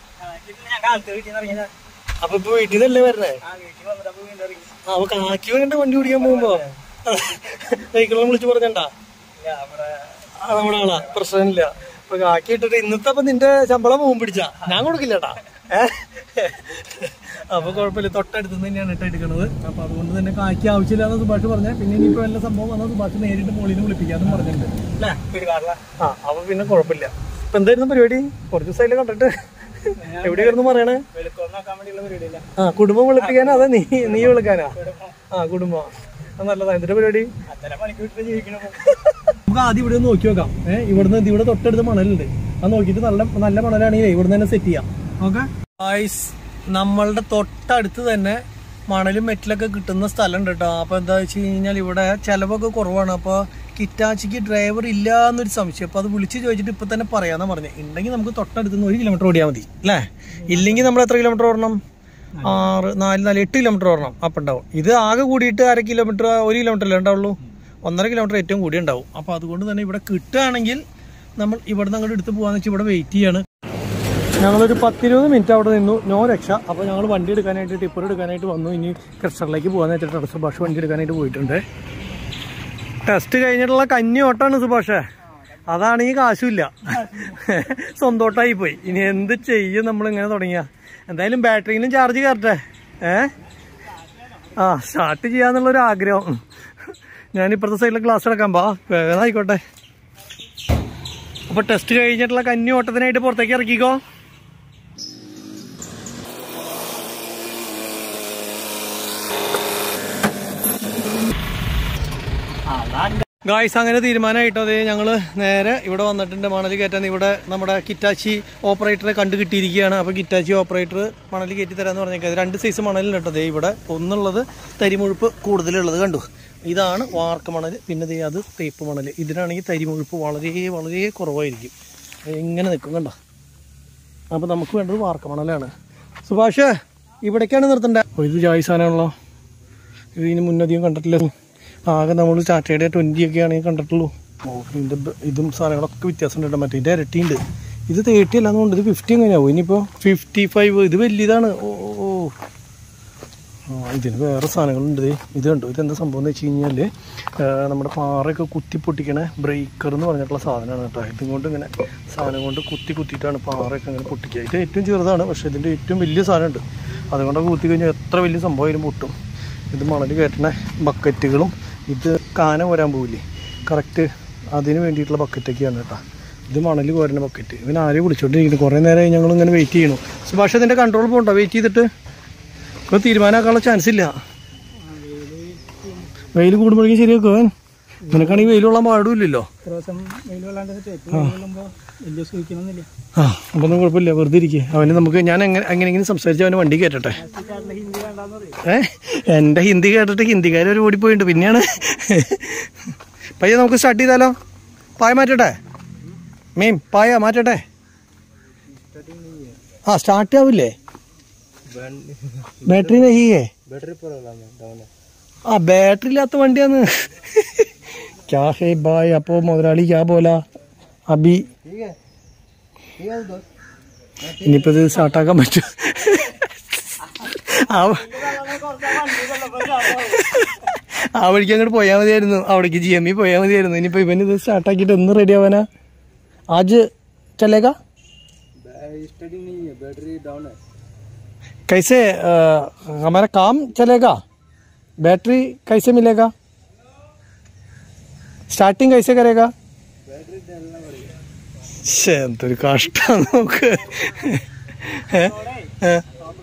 അപ്പൊ ഇപ്പൊ വീട്ടിൽ നിന്നല്ലേ വരണേ ആ, അപ്പൊ കാക്കി വേണ്ട വണ്ടി ഓടിക്കാൻ പോകുമ്പോ സൈക്കിളും വിളിച്ചു പറഞ്ഞണ്ടാ ആ, നമ്മുടെ ആളാ പ്രശ്നമില്ല അപ്പൊ കാക്കി ഇട്ടിട്ട് ഇന്നത്തെ അപ്പൊ നിന്റെ ശമ്പളം പോകും പിടിച്ചാ ഞാൻ കൊടുക്കില്ലട്ടാ ഏഹ് അപ്പൊ കുഴപ്പമില്ല തൊട്ടടുത്ത് നിന്ന് തന്നെയാണ് കേട്ടോ എടുക്കണത് അപ്പൊ അതുകൊണ്ട് തന്നെ കാക്കി ആവശ്യമില്ലാന്ന് സുഭാഷ് പറഞ്ഞ പിന്നെ ഇനിയിപ്പോ വല്ല സംഭവം വന്നാൽ സുഭാഷ് നേരിട്ട് മോളിൽ നിന്ന് വിളിപ്പിക്കാന്നും പറഞ്ഞിട്ടുണ്ട് അല്ലേ ആ അപ്പൊ പിന്നെ കുഴപ്പമില്ല ഇപ്പൊ എന്തായിരുന്നു പരിപാടി കുറച്ച് ദിവസമായില്ലേ കണ്ടിട്ട് എവിടെ കിടന്ന് പറയണേ ആ കുടുംബം വിളിപ്പിക്കാനാ അതെ നീ നീ വിളിക്കാനാ ആ കുടുംബം അത് നല്ലതാ എന്തിന്റെ പരിപാടി നമുക്ക് ആദ്യം ഇവിടെ ഒന്ന് നോക്കി നോക്കാം ഏഹ് ഇവിടുന്ന് ഇത് ഇവിടെ തൊട്ടടുത്ത് മണലുണ്ട് അത് നോക്കിയിട്ട് നല്ല നല്ല മണലാണെങ്കിൽ ഇവിടുന്ന് തന്നെ സെറ്റ് ചെയ്യാം ഓക്കെ നമ്മളുടെ തൊട്ടടുത്ത് തന്നെ മണലും മെറ്റലൊക്കെ കിട്ടുന്ന സ്ഥലമുണ്ട് കേട്ടോ അപ്പൊ എന്താ വെച്ച് കഴിഞ്ഞാൽ ഇവിടെ ചെലവൊക്കെ കുറവാണ് അപ്പൊ കിറ്റാച്ചിക്ക് ഡ്രൈവർ ഇല്ല എന്നൊരു സംശയം അപ്പൊ അത് വിളിച്ച് ചോദിച്ചിട്ട് ഇപ്പൊ തന്നെ പറയാന്നാ പറഞ്ഞത് ഉണ്ടെങ്കിൽ നമുക്ക് തൊട്ടടുത്ത് നിന്ന് ഒരു കിലോമീറ്റർ ഓടിയാൽ മതി അല്ലേ ഇല്ലെങ്കിൽ നമ്മൾ എത്ര കിലോമീറ്റർ ഓടണം ആറ് നാല് നാല് എട്ട് കിലോമീറ്റർ ഓടണം അപ്പ് ഉണ്ടാവും ഇത് ആകെ കൂടിയിട്ട് അര കിലോമീറ്റർ ഒരു കിലോമീറ്റർ അല്ലേ ഉണ്ടാവുള്ളൂ ഒന്നര കിലോമീറ്റർ ഏറ്റവും കൂടി ഉണ്ടാവും അപ്പോൾ അതുകൊണ്ട് തന്നെ ഇവിടെ കിട്ടുകയാണെങ്കിൽ നമ്മൾ ഇവിടുന്ന് അങ്ങോട്ട് എടുത്ത് പോകാന്ന് വെച്ചാൽ ഇവിടെ വെയിറ്റ് ചെയ്യാണ് ഞങ്ങളൊരു പത്തിരുപത് മിനിറ്റ് അവിടെ നിന്നു നോ രക്ഷ അപ്പോൾ ഞങ്ങൾ വണ്ടി എടുക്കാനായിട്ട് ടിപ്പർ എടുക്കാനായിട്ട് വന്നു ഇനി ക്രിസ്റ്ററിലേക്ക് പോകാന്ന് വെച്ചിട്ട് സുഭാഷ് വണ്ടി എടുക്കാനായിട്ട് പോയിട്ടുണ്ട് ടെസ്റ്റ് കഴിഞ്ഞിട്ടുള്ള കന്നി ഓട്ടാണ് സുഭാഷേ അതാണെങ്കിൽ കാശുമില്ല സ്വന്തോട്ടായി പോയി ഇനി എന്ത് ചെയ്യും നമ്മൾ ഇങ്ങനെ തുടങ്ങിയ എന്തായാലും ബാറ്ററിയിലും ചാർജ് കയറട്ടെ ഏ ആ സ്റ്റാർട്ട് ചെയ്യാന്നുള്ളൊരു ആഗ്രഹം ഞാൻ ഇപ്പുറത്തെ സൈഡിലെ ക്ലാസ് എടുക്കാൻ പാ വേഗം ആയിക്കോട്ടെ അപ്പൊ ടെസ്റ്റ് കഴിഞ്ഞിട്ടുള്ള കന്നി ഓട്ടത്തിനായിട്ട് പുറത്തേക്ക് ഇറക്കിക്കോ ഗായ്സ് അങ്ങനെ തീരുമാനമായിട്ടോ അതേ ഞങ്ങള് നേരെ ഇവിടെ വന്നിട്ടുണ്ട് മണൽ കയറ്റാൻ ഇവിടെ നമ്മുടെ കിറ്റാച്ചി ഓപ്പറേറ്ററെ കണ്ടു കിട്ടിയിരിക്കുകയാണ് അപ്പോൾ കിറ്റാച്ചി ഓപ്പറേറ്റർ മണൽ കയറ്റി തരാന്ന് പറഞ്ഞേക്കാം രണ്ട് സൈസ് മണലിന് കേട്ടോ ദേ ഇവിടെ ഒന്നുള്ളത് തരിമുഴുപ്പ് കൂടുതലുള്ളത് കണ്ടു ഇതാണ് വാർക്ക മണൽ പിന്നെ ദേ അത് തേപ്പ് മണൽ ഇതിനാണെങ്കിൽ തരിമുഴുപ്പ് വളരെ വളരെ കുറവായിരിക്കും ഇങ്ങനെ നിൽക്കും കണ്ടോ അപ്പോൾ നമുക്ക് വേണ്ടത് വാർക്ക മണലാണ് സുഭാഷ് ഇവിടേക്കാണ് നിർത്തണ്ടേ ഓ, ഇത് ജായി സാധനമാണല്ലോ ഇത് ഇതിന് മുന്നധികം കണ്ടിട്ടില്ല ആകെ നമ്മൾ ടാറ്റയുടെ ട്വൻറ്റി ഒക്കെ ആണെങ്കിൽ കണ്ടിട്ടുള്ളൂ ഓ ഇതിൻ്റെ ബ- ഇതും സാധനങ്ങളൊക്കെ വ്യത്യാസം ഉണ്ട് മറ്റേ ഇതിൻ്റെ ഇരട്ടിയുണ്ട് ഇത് തേർട്ടി അല്ലാന്നുകൊണ്ട് ഇത് ഫിഫ്റ്റി എങ്ങനെയാവും ഇനിയിപ്പോൾ ഫിഫ്റ്റി ഫൈവ് ഇത് വലിയതാണ് ഓ ഓ, ഓ ആ ഇതിന് വേറെ സാധനങ്ങളുണ്ട് ദേ. ഇത് കണ്ടു ഇതെന്താ സംഭവം എന്ന് വെച്ച് കഴിഞ്ഞാൽ നമ്മുടെ പാറയൊക്കെ കുത്തി പൊട്ടിക്കണ ബ്രേക്കർ എന്ന് പറഞ്ഞിട്ടുള്ള സാധനമാണ് കേട്ടോ ഇതും കൊണ്ട് ഇങ്ങനെ സാധനം കൊണ്ട് കുത്തി കുത്തിയിട്ടാണ് പാറയൊക്കെ അങ്ങനെ പൊട്ടിക്കുക ഇത് ഏറ്റവും ചെറുതാണ് പക്ഷേ ഇതിൻ്റെ ഏറ്റവും വലിയ സാധനമുണ്ട് അതുകൊണ്ടൊക്കെ കുത്തി കഴിഞ്ഞാൽ എത്ര വലിയ സംഭവമായാലും പൊട്ടും ഇത് മണൽ കയറ്റണ ബക്കറ്റുകളും ഇത് കാന കോരാൻ പോവില്ലേ കറക്റ്റ് അതിന് വേണ്ടിയിട്ടുള്ള ബക്കറ്റൊക്കെയാണ് കേട്ടോ ഇത് മണൽ കോരുന്ന ബക്കറ്റ് ഇവൻ ആരെയും വിളിച്ചോണ്ടിരിക്കുന്നു കുറേ നേരമായി ഞങ്ങൾ ഇങ്ങനെ വെയിറ്റ് ചെയ്യണു സുഭാഷ് ഇതിൻ്റെ കൺട്രോൾ പോകണ്ടോ വെയിറ്റ് ചെയ്തിട്ട് ഇപ്പോൾ തീരുമാനമാക്കാനുള്ള ചാൻസ് ഇല്ല വെയിൽ കൂടുമ്പോഴേക്കും ശരിയാക്കും അവൻ നിനക്കാണെങ്കിൽ വെയിലുള്ള പാടുമില്ലല്ലോ പ്രാവശ്യം വെയിൽ കൊള്ളാണ്ട് വെയിലുമ്പോൾ വലിയ സൂചിക്കണമെന്നില്ല ആ അപ്പം ഒന്നും കുഴപ്പമില്ല വെറുതെ ഇരിക്കുക അവന് നമുക്ക് ഞാൻ എങ്ങനെ എങ്ങനെയെങ്കിലും സംസാരിച്ച് അവന് വണ്ടി കയറ്റട്ടെ ഹിന്ദി വേണ്ടാന്ന് പറയും ഏ എൻ്റെ ഹിന്ദി കേട്ടിട്ട് ഹിന്ദിക്കാർ ഒരു ഓടിപ്പോയിട്ടുണ്ട് പിന്നെയാണ് പയ്യെ നമുക്ക് സ്റ്റാർട്ട് ചെയ്താലോ പായ മാറ്റട്ടെ മീം പായ മാറ്റട്ടെ ആ സ്റ്റാർട്ട് ആവില്ലേ ബാറ്ററി നഹിയേ बैटरी पर डाउन है ആ ബാറ്ററി ഇല്ലാത്ത വണ്ടിയാണ് ക്യാ ഹേ ബായ് അപ്പോ മുതലാളി ക്യാ പോല അബി ठीक है ठीक है दोस्त ഇനിയിപ്പോ ഇത് സ്റ്റാർട്ടാക്കാൻ പറ്റും ആ ആ വഴിക്ക് അങ്ങോട്ട് പോയാൽ മതിയായിരുന്നു അവിടേക്ക് ജി എം ഇ പോയാൽ മതിയായിരുന്നു ഇനിയിപ്പോ ഇവൻ ഇത് സ്റ്റാർട്ടാക്കിയിട്ട് എന്ന് റെഡി ആവാനാ ആജ് ചലേगा स्टार्टिंग नहीं है बैटरी डाउन है कैसे अ, हमारा काम चलेगा बैटरी कैसे मिलेगा स्टार्टिंग कैसे करेगा ശ്ശേ, എന്തൊരു കഷ്ടം നോക്ക് ഏ? ഏ?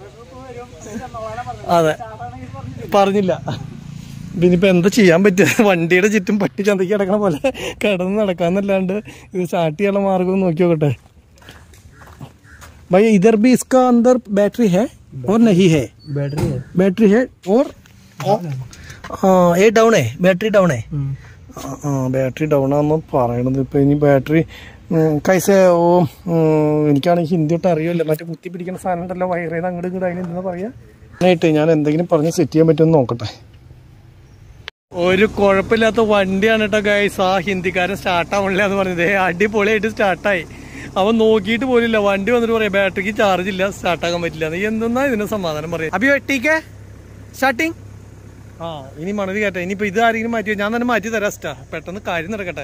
അതെ പറഞ്ഞില്ല പിന്നിപ്പോ എന്താ ചെയ്യാൻ പറ്റുക വണ്ടിയുടെ ചുറ്റും പട്ടി ചന്തയ്ക്ക് കിടക്കണ പോലെ കിടന്ന് നടക്കാന്നല്ലാണ്ട് ഇത് സ്റ്റാർട്ട് ചെയ്യാനുള്ള മാർഗം നോക്കി നോക്കട്ടെ भाई इधर भी इसका अंदर बैटरी है और नहीं है बैटरी है बैटरी है और हाँ ये डाउन है बैटरी डाउन है ആ ബാറ്ററി ഡൗൺ ആണെന്ന് പറയണത് ഇപ്പൊ ഇനി ബാറ്ററി കൈസ ഓ ഉം, എനിക്കാണെങ്കിൽ ഹിന്ദി ഒട്ടും അറിയില്ല മറ്റേ കുത്തി പിടിക്കുന്ന സാധനം ഉണ്ടല്ലോ വയറേത് അങ്ങോട്ട് ഇങ്ങോട്ട് അതിന് എന്താ പറയാ ആയിട്ട് ഞാൻ എന്തെങ്കിലും പറഞ്ഞ് സെറ്റ് ചെയ്യാൻ പറ്റുമെന്ന് നോക്കട്ടെ ഒരു കുഴപ്പമില്ലാത്ത വണ്ടിയാണ് കേട്ടോ ഗൈസ് ആ ഹിന്ദിക്കാരൻ സ്റ്റാർട്ട് ആവണില്ല എന്ന് പറഞ്ഞത് ഏ, അടിപൊളിയായിട്ട് സ്റ്റാർട്ടായി അവൻ നോക്കിയിട്ട് പോലില്ല വണ്ടി വന്നിട്ട് പറയാം ബാറ്ററിക്ക് ചാർജ് ഇല്ല സ്റ്റാർട്ടാക്കാൻ പറ്റില്ല നീ എന്തെന്നാ ഇതിന് സമാധാനം പറയാം അഭിയോ ടീക്കേ സ്റ്റാർട്ടിങ് ആ ഇനി മണൽ കയട്ടെ ഇനിയിപ്പോ ഇത് ആരെങ്കിലും മാറ്റി ഞാൻ തന്നെ മാറ്റി തരാം സ്റ്റാ പെട്ടെന്ന് കാര്യം നടക്കട്ടെ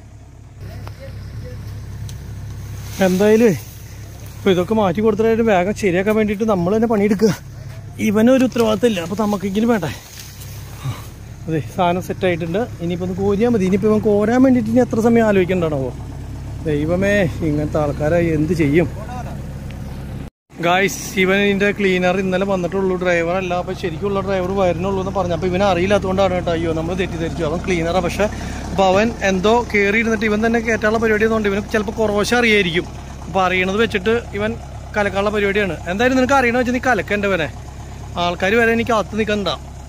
എന്തായാലും ഇപ്പൊ ഇതൊക്കെ മാറ്റി കൊടുത്തിട്ട് വേഗം ശരിയാക്കാൻ വേണ്ടിയിട്ട് നമ്മൾ തന്നെ പണിയെടുക്കുക ഇവനൊരു ഉത്തരവാദിത്തം ഇല്ല അപ്പൊ നമുക്കെങ്കിലും വേണ്ടേ അതെ സാധനം സെറ്റ് ആയിട്ടുണ്ട് ഇനിയിപ്പോ ഒന്ന് കോരിയാൽ മതി ഇനിയിപ്പോ ഇവൻ കോരാൻ വേണ്ടിയിട്ട് ഇനി എത്ര സമയം ആലോചിക്കണ്ടാണോ ദൈവമേ ഇങ്ങനത്തെ ആൾക്കാരായി എന്ത് ചെയ്യും ഗായ്സ് ഇവൻ ഇതിന്റെ ക്ലീനർ ഇന്നലെ വന്നിട്ടുള്ളൂ ഡ്രൈവർ അല്ല അപ്പൊ ശരിക്കുള്ള ഡ്രൈവർ വരുന്നുള്ളൂ എന്ന് പറഞ്ഞു അപ്പൊ ഇവനെ അറിയില്ലാത്തതുകൊണ്ടാണ് കേട്ടോ അയ്യോ നമ്മൾ തെറ്റിദ്ധരിച്ചു അവൻ ക്ലീനറാ പക്ഷെ അപ്പൊ അവൻ എന്തോ കയറി ഇരുന്നിട്ട് ഇവൻ തന്നെ കയറ്റാനുള്ള പരിപാടി ആയതുകൊണ്ട് ഇവന് ചിലപ്പോൾ കുറവശ അറിയായിരിക്കും അപ്പൊ അറിയണത് വെച്ചിട്ട് ഇവൻ കലക്കാനുള്ള പരിപാടിയാണ് എന്തായാലും നിനക്ക് അറിയണ വെച്ചാൽ നീ കലക്കണ്ട വരെ ആൾക്കാർ വരെ എനിക്ക് അകത്ത് നിൽക്കണ്ട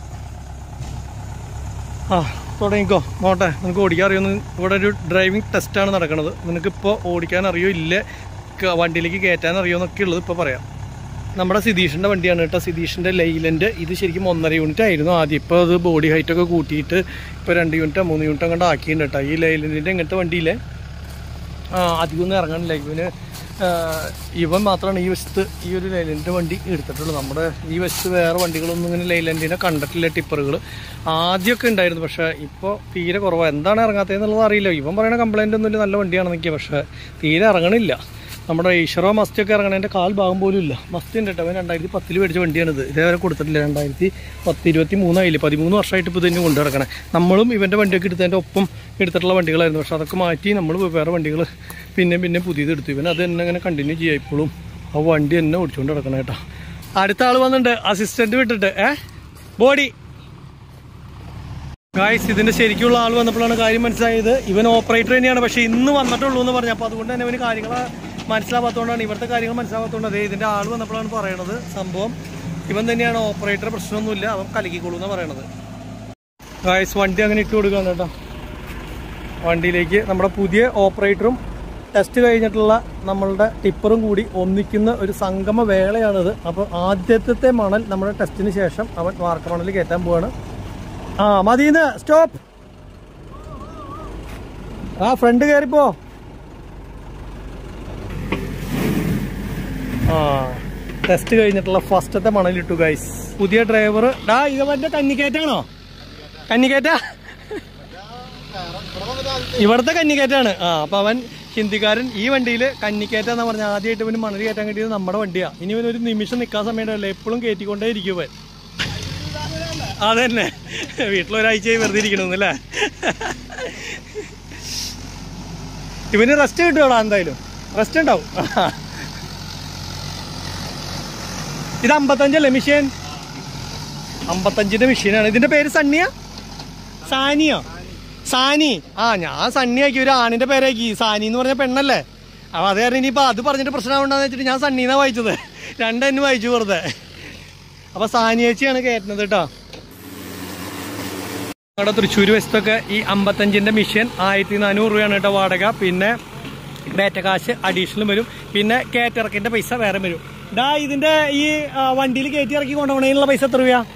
ആ തുടങ്ങിക്കോ നോട്ടെ നിനക്ക് ഓടിക്കാൻ അറിയുമെന്ന് ഇവിടെ ഒരു ഡ്രൈവിംഗ് ടെസ്റ്റാണ് നടക്കുന്നത് നിനക്കിപ്പോൾ ഓടിക്കാൻ അറിയോ ഇല്ലേ ക- വണ്ടിയിലേക്ക് കയറ്റാൻ അറിയോ എന്നൊക്കെ ഉള്ളത് ഇപ്പോൾ പറയാം നമ്മുടെ സിതീഷിൻ്റെ വണ്ടിയാണ് കേട്ടോ സിതീഷിൻ്റെ ലൈലൻഡ് ഇത് ശരിക്കും ഒന്നര യൂണിറ്റ് ആയിരുന്നു ആദ്യം ഇപ്പോൾ അത് ബോഡി ഹൈറ്റ് ഒക്കെ കൂട്ടിയിട്ട് ഇപ്പോൾ രണ്ട് യൂണിറ്റോ മൂന്ന് യൂണിറ്റോ കണ്ട് ആക്കിയിട്ടുണ്ട് കേട്ടോ ഈ ലൈലൻഡിൻ്റെ ഇങ്ങനത്തെ വണ്ടിയിലെ ആ, അധികമൊന്നും ഇറങ്ങാനില്ല ഇവന് ആ, ഇവൻ മാത്രമാണ് ഈ വശത്ത് ഈ ഒരു ലൈലൻഡിൻ്റെ വണ്ടി എടുത്തിട്ടുള്ളൂ നമ്മുടെ ഈ വശത്ത് വേറെ വണ്ടികളൊന്നും ഇങ്ങനെ ലൈലൻഡിനെ കണ്ടിട്ടില്ല ടിപ്പറുകൾ ആദ്യമൊക്കെ ഉണ്ടായിരുന്നു പക്ഷേ ഇപ്പോൾ തീരെ കുറവാണ് എന്താണ് ഇറങ്ങാത്തതെന്നുള്ളത് അറിയില്ല ഇവൻ പറയുന്ന കംപ്ലൈൻ്റ് ഒന്നുമില്ല നല്ല വണ്ടിയാണെന്നൊക്കെ പക്ഷേ തീരെ ഇറങ്ങണില്ല നമ്മുടെ ഈശ്വറോ മസ്തി ഒക്കെ ഇറങ്ങണതിൻ്റെ കാൽ ഭാഗം പോലും ഇല്ല മസ്തി ഉണ്ട് കേട്ടോ അവൻ രണ്ടായിരത്തി പത്തിൽ മേടിച്ച വണ്ടിയാണിത് ഇതേവരെ കൊടുത്തിട്ടില്ല രണ്ടായിരത്തി പത്ത് ഇരുപത്തി മൂന്നായില്ലേ പതിമൂന്ന് വർഷമായിട്ട് ഇപ്പോൾ ഇതിന് കൊണ്ടു നടക്കണേ നമ്മളും ഇവൻ്റെ വണ്ടിയൊക്കെ എടുത്തതിൻ്റെ ഒപ്പം എടുത്തിട്ടുള്ള വണ്ടികളായിരുന്നു പക്ഷെ അതൊക്കെ മാറ്റി നമ്മൾ വേറെ വണ്ടികൾ പിന്നെ പിന്നെ പുതിയത് എടുത്തു ഇവൻ അത് തന്നെ അങ്ങനെ കണ്ടിന്യൂ ചെയ്യുക ഇപ്പോഴും ആ വണ്ടി തന്നെ ഓടിച്ചുകൊണ്ട് നടക്കണം കേട്ടോ അടുത്ത ആൾ വന്നിട്ടുണ്ട് അസിസ്റ്റന്റ് വിട്ടിട്ട് ഏ ബോഡി ഗായ്സ് ഇതിന്റെ ശരിക്കുള്ള ആൾ വന്നപ്പോഴാണ് കാര്യം മനസ്സിലായത് ഇവൻ ഓപ്പറേറ്റർ തന്നെയാണ് പക്ഷെ ഇന്ന് വന്നിട്ടുള്ളൂ എന്ന് പറഞ്ഞു അപ്പോൾ അതുകൊണ്ട് തന്നെ ഇവന് കാര്യങ്ങൾ മനസ്സിലാവാത്തതുകൊണ്ടാണ് ഇവിടുത്തെ കാര്യങ്ങൾ മനസ്സിലാവാത്തതുകൊണ്ട് അതേ ഇതിന്റെ ആൾ വന്നപ്പോഴാണ് പറയണത് സംഭവം ഇവൻ തന്നെയാണ് ഓപ്പറേറ്റർ പ്രശ്നമൊന്നുമില്ല അവൻ കലക്കിക്കോളൂ എന്ന് പറയണത് ഗായ്സ് വണ്ടി അങ്ങനെ ഇട്ട് കൊടുക്കുകയാണ് കേട്ടോ വണ്ടിയിലേക്ക് നമ്മുടെ പുതിയ ഓപ്പറേറ്ററും ടെസ്റ്റ് കഴിഞ്ഞിട്ടുള്ള നമ്മളുടെ ടിപ്പറും കൂടി ഒന്നിക്കുന്ന ഒരു സംഗമ വേളയാണിത് അപ്പോൾ ആദ്യത്തെ മണൽ നമ്മുടെ ടെസ്റ്റിന് ശേഷം അവൻ വാർക്ക മണൽ കയറ്റാൻ പോവാണ് ആ മതിന്ന് സ്റ്റോപ്പ് ആ ഫ്രണ്ട് കയറിപ്പോ ആ ടെസ്റ്റ് കഴിഞ്ഞിട്ടുള്ള ഫസ്റ്റത്തെ മണലിട്ടു ഗൈസ് പുതിയ ഡ്രൈവർ ഡാ ഇത് മറ്റേ കന്നിക്കയറ്റാണോ കന്നിക്കയറ്റ ഇവിടുത്തെ കന്നിക്കയറ്റാണ് ആ അപ്പൊ അവൻ ഹിന്ദിക്കാരൻ ഈ വണ്ടിയിൽ കന്നിക്കയറ്റ എന്ന് പറഞ്ഞ ആദ്യമായിട്ട് ഇവന് മണൽ കയറ്റാൻ കിട്ടിയത് നമ്മുടെ വണ്ടിയാ ഇനി ഇവൻ ഒരു നിമിഷം നിൽക്കാൻ സമയമുണ്ടല്ലോ എപ്പോഴും കയറ്റിക്കൊണ്ടേ ഇരിക്കും ഇവൻ അതന്നെ വീട്ടിലൊരാഴ്ചയായി വെറുതെ ഇരിക്കണമെന്നല്ലേ ഇവന് റെസ്റ്റ് കിട്ടുമോടാ എന്തായാലും റെസ്റ്റ് ഉണ്ടാവും ഇത് അമ്പത്തഞ്ചല്ലേ മിഷ്യൻ അമ്പത്തഞ്ചിന്റെ മെഷീനാണ് ഇതിന്റെ പേര് സണ്ണിയ സാനിയോ സാനി ആ ഞാൻ സണ്ണിയാക്കി ഒരു ആണിന്റെ പേരാക്കി സാനി എന്ന് പറഞ്ഞ പെണ്ണല്ലേ അപ്പൊ അത് കാരണം ഇനിയിപ്പോ അത് പറഞ്ഞിട്ട് പ്രശ്നമുണ്ടാന്ന് വെച്ചിട്ട് ഞാൻ സണ്ണീന്നാ വായിച്ചത് രണ്ടെന്നെ വായിച്ചു വെറുതെ അപ്പൊ സാനിയേച്ചിയാണ് കയറ്റുന്നത് കേട്ടോ ഞങ്ങളുടെ തൃശ്ശൂർ വശത്തൊക്കെ ഈ അമ്പത്തഞ്ചിന്റെ മിഷ്യൻ ആയിരത്തി നാനൂറ് രൂപയാണ് കേട്ടോ വാടക പിന്നെ ബേറ്റ കാശ് അഡീഷണൽ വരും പിന്നെ കയറ്റിറക്കിന്റെ പൈസ വേറെ വരും ഡാ ഇതിന്റെ ഈ വണ്ടിയിൽ കയറ്റി ഇറക്കി കൊണ്ടുപോകണതിനുള്ള പൈസ എത്ര രൂപ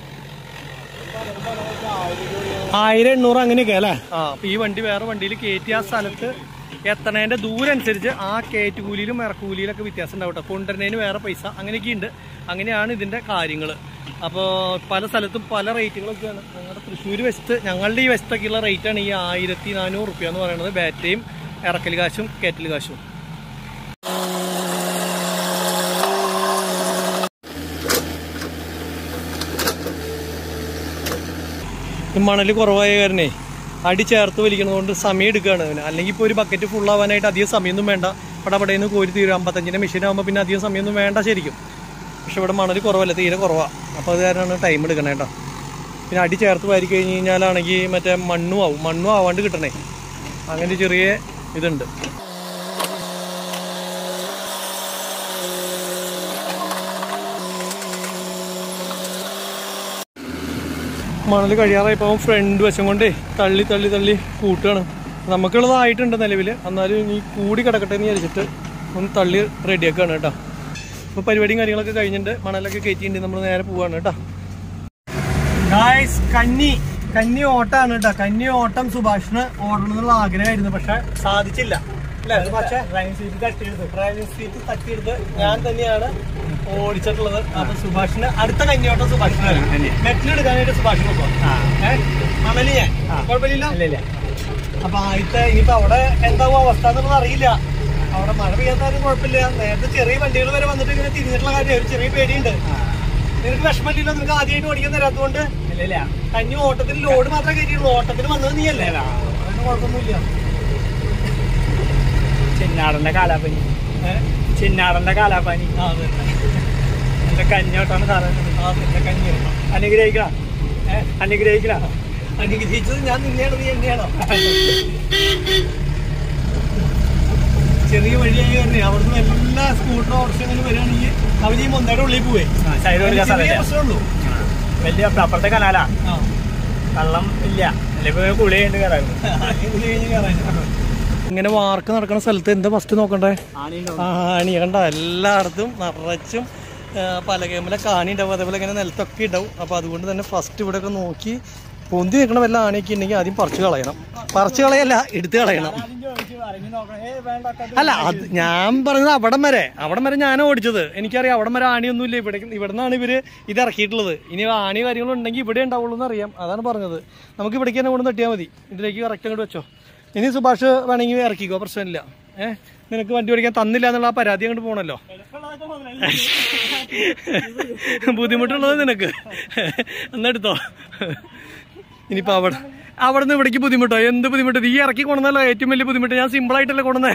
ആയിരം എണ്ണൂറ് അങ്ങനെയൊക്കെ അല്ലേ ആ അപ്പൊ ഈ വണ്ടി വേറെ വണ്ടിയിൽ കയറ്റി ആ സ്ഥലത്ത് എത്തണേന്റെ ദൂരം അനുസരിച്ച് ആ കയറ്റുകൂലിയിലും ഇറക്കുകൂലിയിലൊക്കെ വ്യത്യാസം ഉണ്ടാവും കേട്ടോ കൊണ്ടുവരുന്നതിന് വേറെ പൈസ അങ്ങനെയൊക്കെ ഉണ്ട് അങ്ങനെയാണ് ഇതിന്റെ കാര്യങ്ങൾ അപ്പോൾ പല സ്ഥലത്തും പല റേറ്റുകളൊക്കെയാണ് ഞങ്ങളുടെ തൃശ്ശൂർ വശത്ത് ഞങ്ങളുടെ ഈ വശത്തൊക്കെയുള്ള റേറ്റാണ് ഈ ആയിരത്തി നാനൂറ് റുപ്യ എന്ന് പറയുന്നത് ബാറ്റയും ഇറക്കൽ കാശും കയറ്റൽ കാശും മണൽ കുറവായ കാരണേ അടി ചേർത്ത് വലിക്കണതുകൊണ്ട് സമയം എടുക്കുകയാണ് അവന് അല്ലെങ്കിൽ ഇപ്പോൾ ഒരു ബക്കറ്റ് ഫുൾ ആവാനായിട്ട് അധികം സമയമൊന്നും വേണ്ട പടപടയിൽ നിന്ന് കോരി തീരും അമ്പത്തഞ്ചിൻ്റെ മെഷീൻ ആകുമ്പോൾ പിന്നെ അധികം സമയമൊന്നും വേണ്ട ശരിക്കും പക്ഷെ ഇവിടെ മണൽ കുറവല്ല തീരെ കുറവാണ് അപ്പോൾ അത് കാരണമാണ് ടൈം എടുക്കണേ കേട്ടോ പിന്നെ അടി ചേർത്ത് വാരി കഴിഞ്ഞ് കഴിഞ്ഞാലാണെങ്കിൽ മറ്റേ മണ്ണും ആവും മണ്ണും ആവാണ്ട് കിട്ടണേ അങ്ങനെ ചെറിയ ഇതുണ്ട് മണൽ കഴിയാറായപ്പോൾ അവൻ ഫ്രണ്ട് വശം കൊണ്ടേ തള്ളി തള്ളി തള്ളി കൂട്ടുകയാണ് നമുക്കുള്ളതായിട്ടുണ്ട് നിലവിൽ എന്നാലും ഇനി കൂടി കിടക്കട്ടെ എന്ന് വിചാരിച്ചിട്ട് ഒന്ന് തള്ളി റെഡിയാക്കുകയാണ് കേട്ടോ അപ്പോൾ പരിപാടിയും കാര്യങ്ങളൊക്കെ കഴിഞ്ഞിട്ടുണ്ട് മണലൊക്കെ കയറ്റിയിട്ടുണ്ട് നമ്മൾ നേരെ പോവാണ് കേട്ടോ ഗായ്സ് കന്നി കന്നി ഓട്ടാണ് കേട്ടോ കന്നി ഓട്ടം സുഭാഷിന് ഓടണം എന്നുള്ള ആഗ്രഹമായിരുന്നു പക്ഷെ സാധിച്ചില്ല അല്ലേ പക്ഷേ ഡ്രൈവിംഗ് സീറ്റ് തട്ടിയെടുത്ത് ഡ്രൈവിംഗ് സീറ്റ് തട്ടിയെടുത്ത് ഞാൻ തന്നെയാണ് ഓടിച്ചിട്ടുള്ളത് അപ്പൊ സുഭാഷിന് അടുത്ത കന്യോട്ടം സുഭാഷിന് മെറ്റിലെടുക്കാനായിട്ട് സുഭാഷിന് പോകും അമലി ഞാൻ കുഴപ്പമില്ല അപ്പൊ ആദ്യത്തെ ഇനിയിപ്പോ അവിടെ എന്താവും അവസ്ഥ എന്നുള്ളത് അറിയില്ല അവിടെ മഴ പെയ്യാത്താലും കുഴപ്പമില്ല നേരത്തെ ചെറിയ വണ്ടികൾ വരെ വന്നിട്ട് ഇങ്ങനെ തിരിഞ്ഞിട്ടുള്ള കാര്യം ഒരു ചെറിയ പേടിയുണ്ട് നിനക്ക് വിഷമമില്ലല്ലോ നിനക്ക് ആദ്യമായിട്ട് ഓടിക്കാൻ തരാത്തതുകൊണ്ട് കഞ്ഞി ഓട്ടത്തിൽ ലോഡ് മാത്രമേ കയറ്റിയുള്ളൂ ഓട്ടത്തിന് വന്നത് നീയല്ലേ അതിന് കുഴപ്പമൊന്നുമില്ല ചിന്നാടന്റെ കാലാപ്പനി ഏഹ് ചിന്നാടന്റെ കാലാപ്പനി ആ അതെ എന്റെ കഞ്ഞോട്ടാണ് സാറേ ആ പിന്നെ കഞ്ഞി അനുഗ്രഹിക്കണം അനുഗ്രഹിക്കണം അനുഗ്രഹിച്ചത് ഞാൻ നിന്നെയാണോ നീ എന്നെയാണോ ചെറിയ വഴിയായി പറഞ്ഞേ അവിടുന്ന് എല്ലാ സ്കൂട്ടർ ഓപ്ഷനും വരികയാണെങ്കിൽ അവർ ഈ മൊന്തയുടെ ഉള്ളിൽ പോവേ സൈഡ് ചെറിയ സ്ഥലമില്ല പ്രശ്നമുള്ളൂ വലിയ അപ്പുറത്തെ കനാലാ ആ വെള്ളം ഇല്ല അല്ലെങ്കിൽ കുളി കഴിഞ്ഞ് കയറായിരുന്നു ഇത് കഴിഞ്ഞ് കയറാൻ. ഇങ്ങനെ വാർക്ക് നടക്കുന്ന സ്ഥലത്ത് എന്താ ഫസ്റ്റ് നോക്കണ്ടേ ആണി കണ്ട എല്ലായിടത്തും നിറച്ചും ആ, പലകേമല കാണി ഉണ്ടാവും അതേപോലെ ഇങ്ങനെ നിലത്തൊക്കെ ഉണ്ടാവും അപ്പോൾ അതുകൊണ്ട് തന്നെ ഫസ്റ്റ് ഇവിടെയൊക്കെ നോക്കി പൊന്തി നിൽക്കണ വല്ല ആണിയൊക്കെ ഉണ്ടെങ്കിൽ ആദ്യം പറിച്ചു കളയണം പറിച്ചു കളയല്ല എടുത്ത് കളയണം അല്ല അത് ഞാൻ പറഞ്ഞത് അവിടം വരെ അവിടം വരെ ഞാൻ ഓടിച്ചത് എനിക്കറിയാം അവിടം വരെ ആണിയൊന്നുമില്ല ഇവിടെ ഇവിടെ നിന്നാണ് ഇവര് ഇത് ഇറക്കിയിട്ടുള്ളത് ഇനി ആണി കാര്യങ്ങളും ഉണ്ടെങ്കിൽ ഇവിടെ ഉണ്ടാവുള്ളൂ എന്ന് അറിയാം അതാണ് പറഞ്ഞത് നമുക്ക് ഇവിടേക്ക് തന്നെ കൊണ്ട് തട്ടിയാൽ മതി ഇതിലേക്ക് കറക്റ്റ് അങ്ങോട്ട് വെച്ചോ ഇനി സുഭാഷ് വേണമെങ്കിൽ ഇറക്കിക്കോ പ്രശ്നമില്ല ഏഹ് നിനക്ക് വണ്ടി ഓടിക്കാൻ തന്നില്ല എന്നുള്ള ആ പരാതി അങ്ങോട്ട് പോകണല്ലോ ബുദ്ധിമുട്ടുള്ളത് നിനക്ക് എന്നെടുത്തോ ഇനിയിപ്പോ അവിടെ അവിടെ നിന്ന് ഇവിടേക്ക് ബുദ്ധിമുട്ടോ എന്ത് ബുദ്ധിമുട്ട് നീ ഇറക്കി കൊണ്ടുവന്നല്ലോ ഏറ്റവും വലിയ ബുദ്ധിമുട്ട് ഞാൻ സിമ്പിൾ ആയിട്ടല്ലേ കൊണ്ടുവന്നേ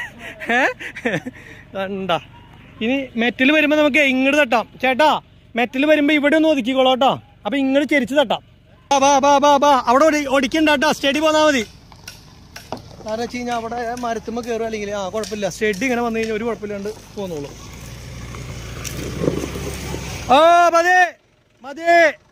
ഏ ഉണ്ടാ ഇനി മെറ്റൽ വരുമ്പോ നമുക്ക് ഇങ്ങോട്ട് തട്ടാം ചേട്ടാ മെറ്റൽ വരുമ്പോ ഇവിടെ ഒന്ന് ഒതുക്കിക്കോളൂ കേട്ടോ അപ്പൊ ഇങ്ങോട്ട് ചെരിച്ച് തട്ടാം ബാ, ബാ ബാ ബാ ബാ അവിടെ ഓടി ഓടിക്കണ്ട കേട്ടോ സ്റ്റഡി പോന്നാ മതി കാരണം വെച്ച് കഴിഞ്ഞാൽ അവിടെ മരത്തുമ്മ കയറുക അല്ലെങ്കിൽ ആ കുഴപ്പമില്ല സ്റ്റഡി ഇങ്ങനെ വന്നു കഴിഞ്ഞാൽ ഒരു കുഴപ്പമില്ലാണ്ട് പോന്നോളൂ ഓ മതി മതി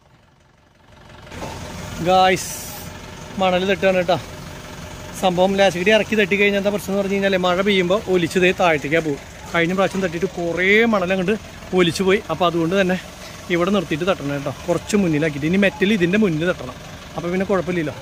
ഗായ്സ് മണൽ തട്ടാണ് കേട്ടോ സംഭവം ലാശിക്കടി ഇറക്കി തട്ടി കഴിഞ്ഞാൽ എന്താ പ്രശ്നം എന്ന് പറഞ്ഞു കഴിഞ്ഞാൽ മഴ പെയ്യുമ്പോൾ ഒലിച്ചതേ താഴത്തേക്കാണ് പോകും കഴിഞ്ഞ പ്രാവശ്യം തട്ടിയിട്ട് കുറേ മണലം കണ്ട് ഒലിച്ചു പോയി അപ്പോൾ അതുകൊണ്ട് തന്നെ ഇവിടെ നിർത്തിയിട്ട് തട്ടണം കേട്ടോ കുറച്ച് മുന്നിലാക്കിയിട്ട് ഇനി മെറ്റൽ ഇതിൻ്റെ മുന്നിൽ തട്ടണം അപ്പോൾ പിന്നെ കുഴപ്പമില്ലല്ലോ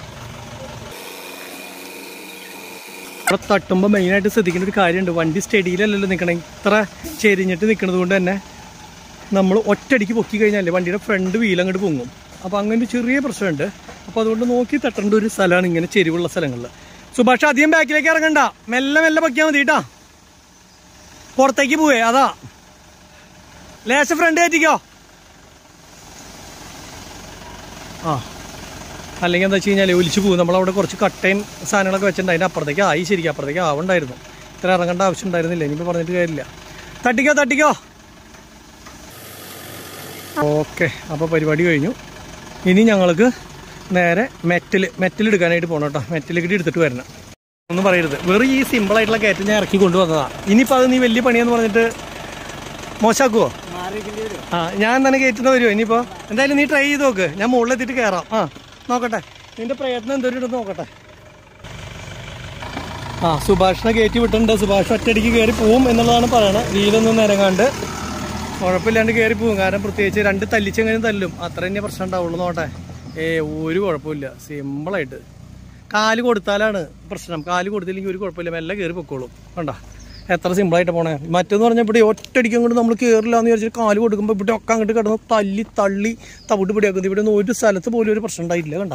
ഇവിടെ തട്ടുമ്പോൾ മെയിനായിട്ട് ശ്രദ്ധിക്കേണ്ട ഒരു കാര്യമുണ്ട് വണ്ടി സ്റ്റഡിയിലല്ലല്ലോ നിൽക്കണേ ഇത്ര ചെരിഞ്ഞിട്ട് നിൽക്കുന്നത് കൊണ്ട് തന്നെ നമ്മൾ ഒറ്റയടിക്ക് പൊക്കി കഴിഞ്ഞാൽ വണ്ടിയുടെ ഫ്രണ്ട് വീൽ അങ്ങോട്ട് പൊങ്ങും അപ്പോൾ അങ്ങനെ ഒരു ചെറിയ പ്രശ്നമുണ്ട് അപ്പോൾ അതുകൊണ്ട് നോക്കി തട്ടേണ്ട ഒരു സ്ഥലമാണ് ഇങ്ങനെ ചെരിവുള്ള സ്ഥലങ്ങളിൽ സുഭാഷ് അധികം ബാക്കിലേക്ക് ഇറങ്ങണ്ട മെല്ലെ മെല്ലെ പൊക്കിയാൽ മതി കേട്ടാ പുറത്തേക്ക് പോവേ അതാ ലേശം ഫ്രണ്ട് കയറ്റിക്കോ ആ അല്ലെങ്കിൽ എന്താ വെച്ച് കഴിഞ്ഞാൽ ഒലിച്ചു പോകും നമ്മളവിടെ കുറച്ച് കട്ടയും സാധനങ്ങളൊക്കെ വെച്ചിട്ടുണ്ട് അതിൻ്റെ അപ്പുറത്തേക്ക് ആയി ശരിക്കും അപ്പുറത്തേക്ക് ആവണ്ടായിരുന്നു ഇത്ര ഇറങ്ങേണ്ട ആവശ്യം ഉണ്ടായിരുന്നില്ല ഇനിയിപ്പോൾ പറഞ്ഞിട്ട് കാര്യമില്ല തട്ടിക്കോ തട്ടിക്കോ ഓക്കെ അപ്പോൾ പരിപാടി കഴിഞ്ഞു ഇനി ഞങ്ങൾക്ക് നേരെ മെറ്റൽ മെറ്റൽ എടുക്കാനായിട്ട് പോകണം കേട്ടോ മെറ്റൽ കിട്ടി എടുത്തിട്ട് വരണം ഒന്നും പറയരുത് വെറും ഈ സിമ്പിളായിട്ടുള്ള കയറ്റം ഞാൻ ഇറക്കി കൊണ്ടുവന്നതാണ് ഇനിയിപ്പോൾ അത് നീ വലിയ പണിയെന്ന് പറഞ്ഞിട്ട് മോശമാക്കുമോ മാറിയിരിക്കേണ്ടി വരും ആ ഞാൻ തന്നെ കയറ്റുന്ന വരുമോ ഇനിയിപ്പോൾ എന്തായാലും നീ ട്രൈ ചെയ്ത് നോക്ക് ഞാൻ മുകളിലെത്തിയിട്ട് കയറാം ആ നോക്കട്ടെ നിന്റെ പ്രയത്നം എന്തോരം ഉണ്ടെന്ന് നോക്കട്ടെ ആ സുഭാഷിനെ കയറ്റി വിട്ടിട്ടുണ്ട് സുഭാഷ് ഒറ്റയടിക്ക് കയറി പോവും എന്നുള്ളതാണ് പറയണത് വീലൊന്നും നിരങ്ങാണ്ട് കുഴപ്പമില്ലാണ്ട് കയറി പോവും കാരണം പ്രത്യേകിച്ച് രണ്ട് തല്ലിച്ചെങ്ങനെ തല്ലും അത്ര തന്നെ പ്രശ്നം ഉണ്ടാവുള്ളൂ നോട്ടെ ഏ ഒരു കുഴപ്പമില്ല സിമ്പിളായിട്ട് കാല് കൊടുത്താലാണ് പ്രശ്നം കാല് കൊടുത്തില്ലെങ്കിൽ ഒരു കുഴപ്പമില്ല മെല്ലെ കയറി പൊക്കോളും കണ്ട എത്ര സിമ്പിളായിട്ട് പോണേ മറ്റേന്ന് പറഞ്ഞാൽ ഇവിടെ ഒറ്റയടിക്കും അങ്ങോട്ട് നമ്മൾ കയറില്ല എന്ന് വിചാരിച്ചിട്ട് കാല് കൊടുക്കുമ്പോൾ ഇവിടെ ഒക്കെ അങ്ങോട്ട് കിടന്ന് തല്ലി തള്ളി തവിട്ട് പിടിയാക്കുന്നത് ഇവിടെ ഒന്നും ഒരു സ്ഥലത്ത് പോലും ഒരു പ്രശ്നം ഉണ്ടായിട്ടില്ല കണ്ട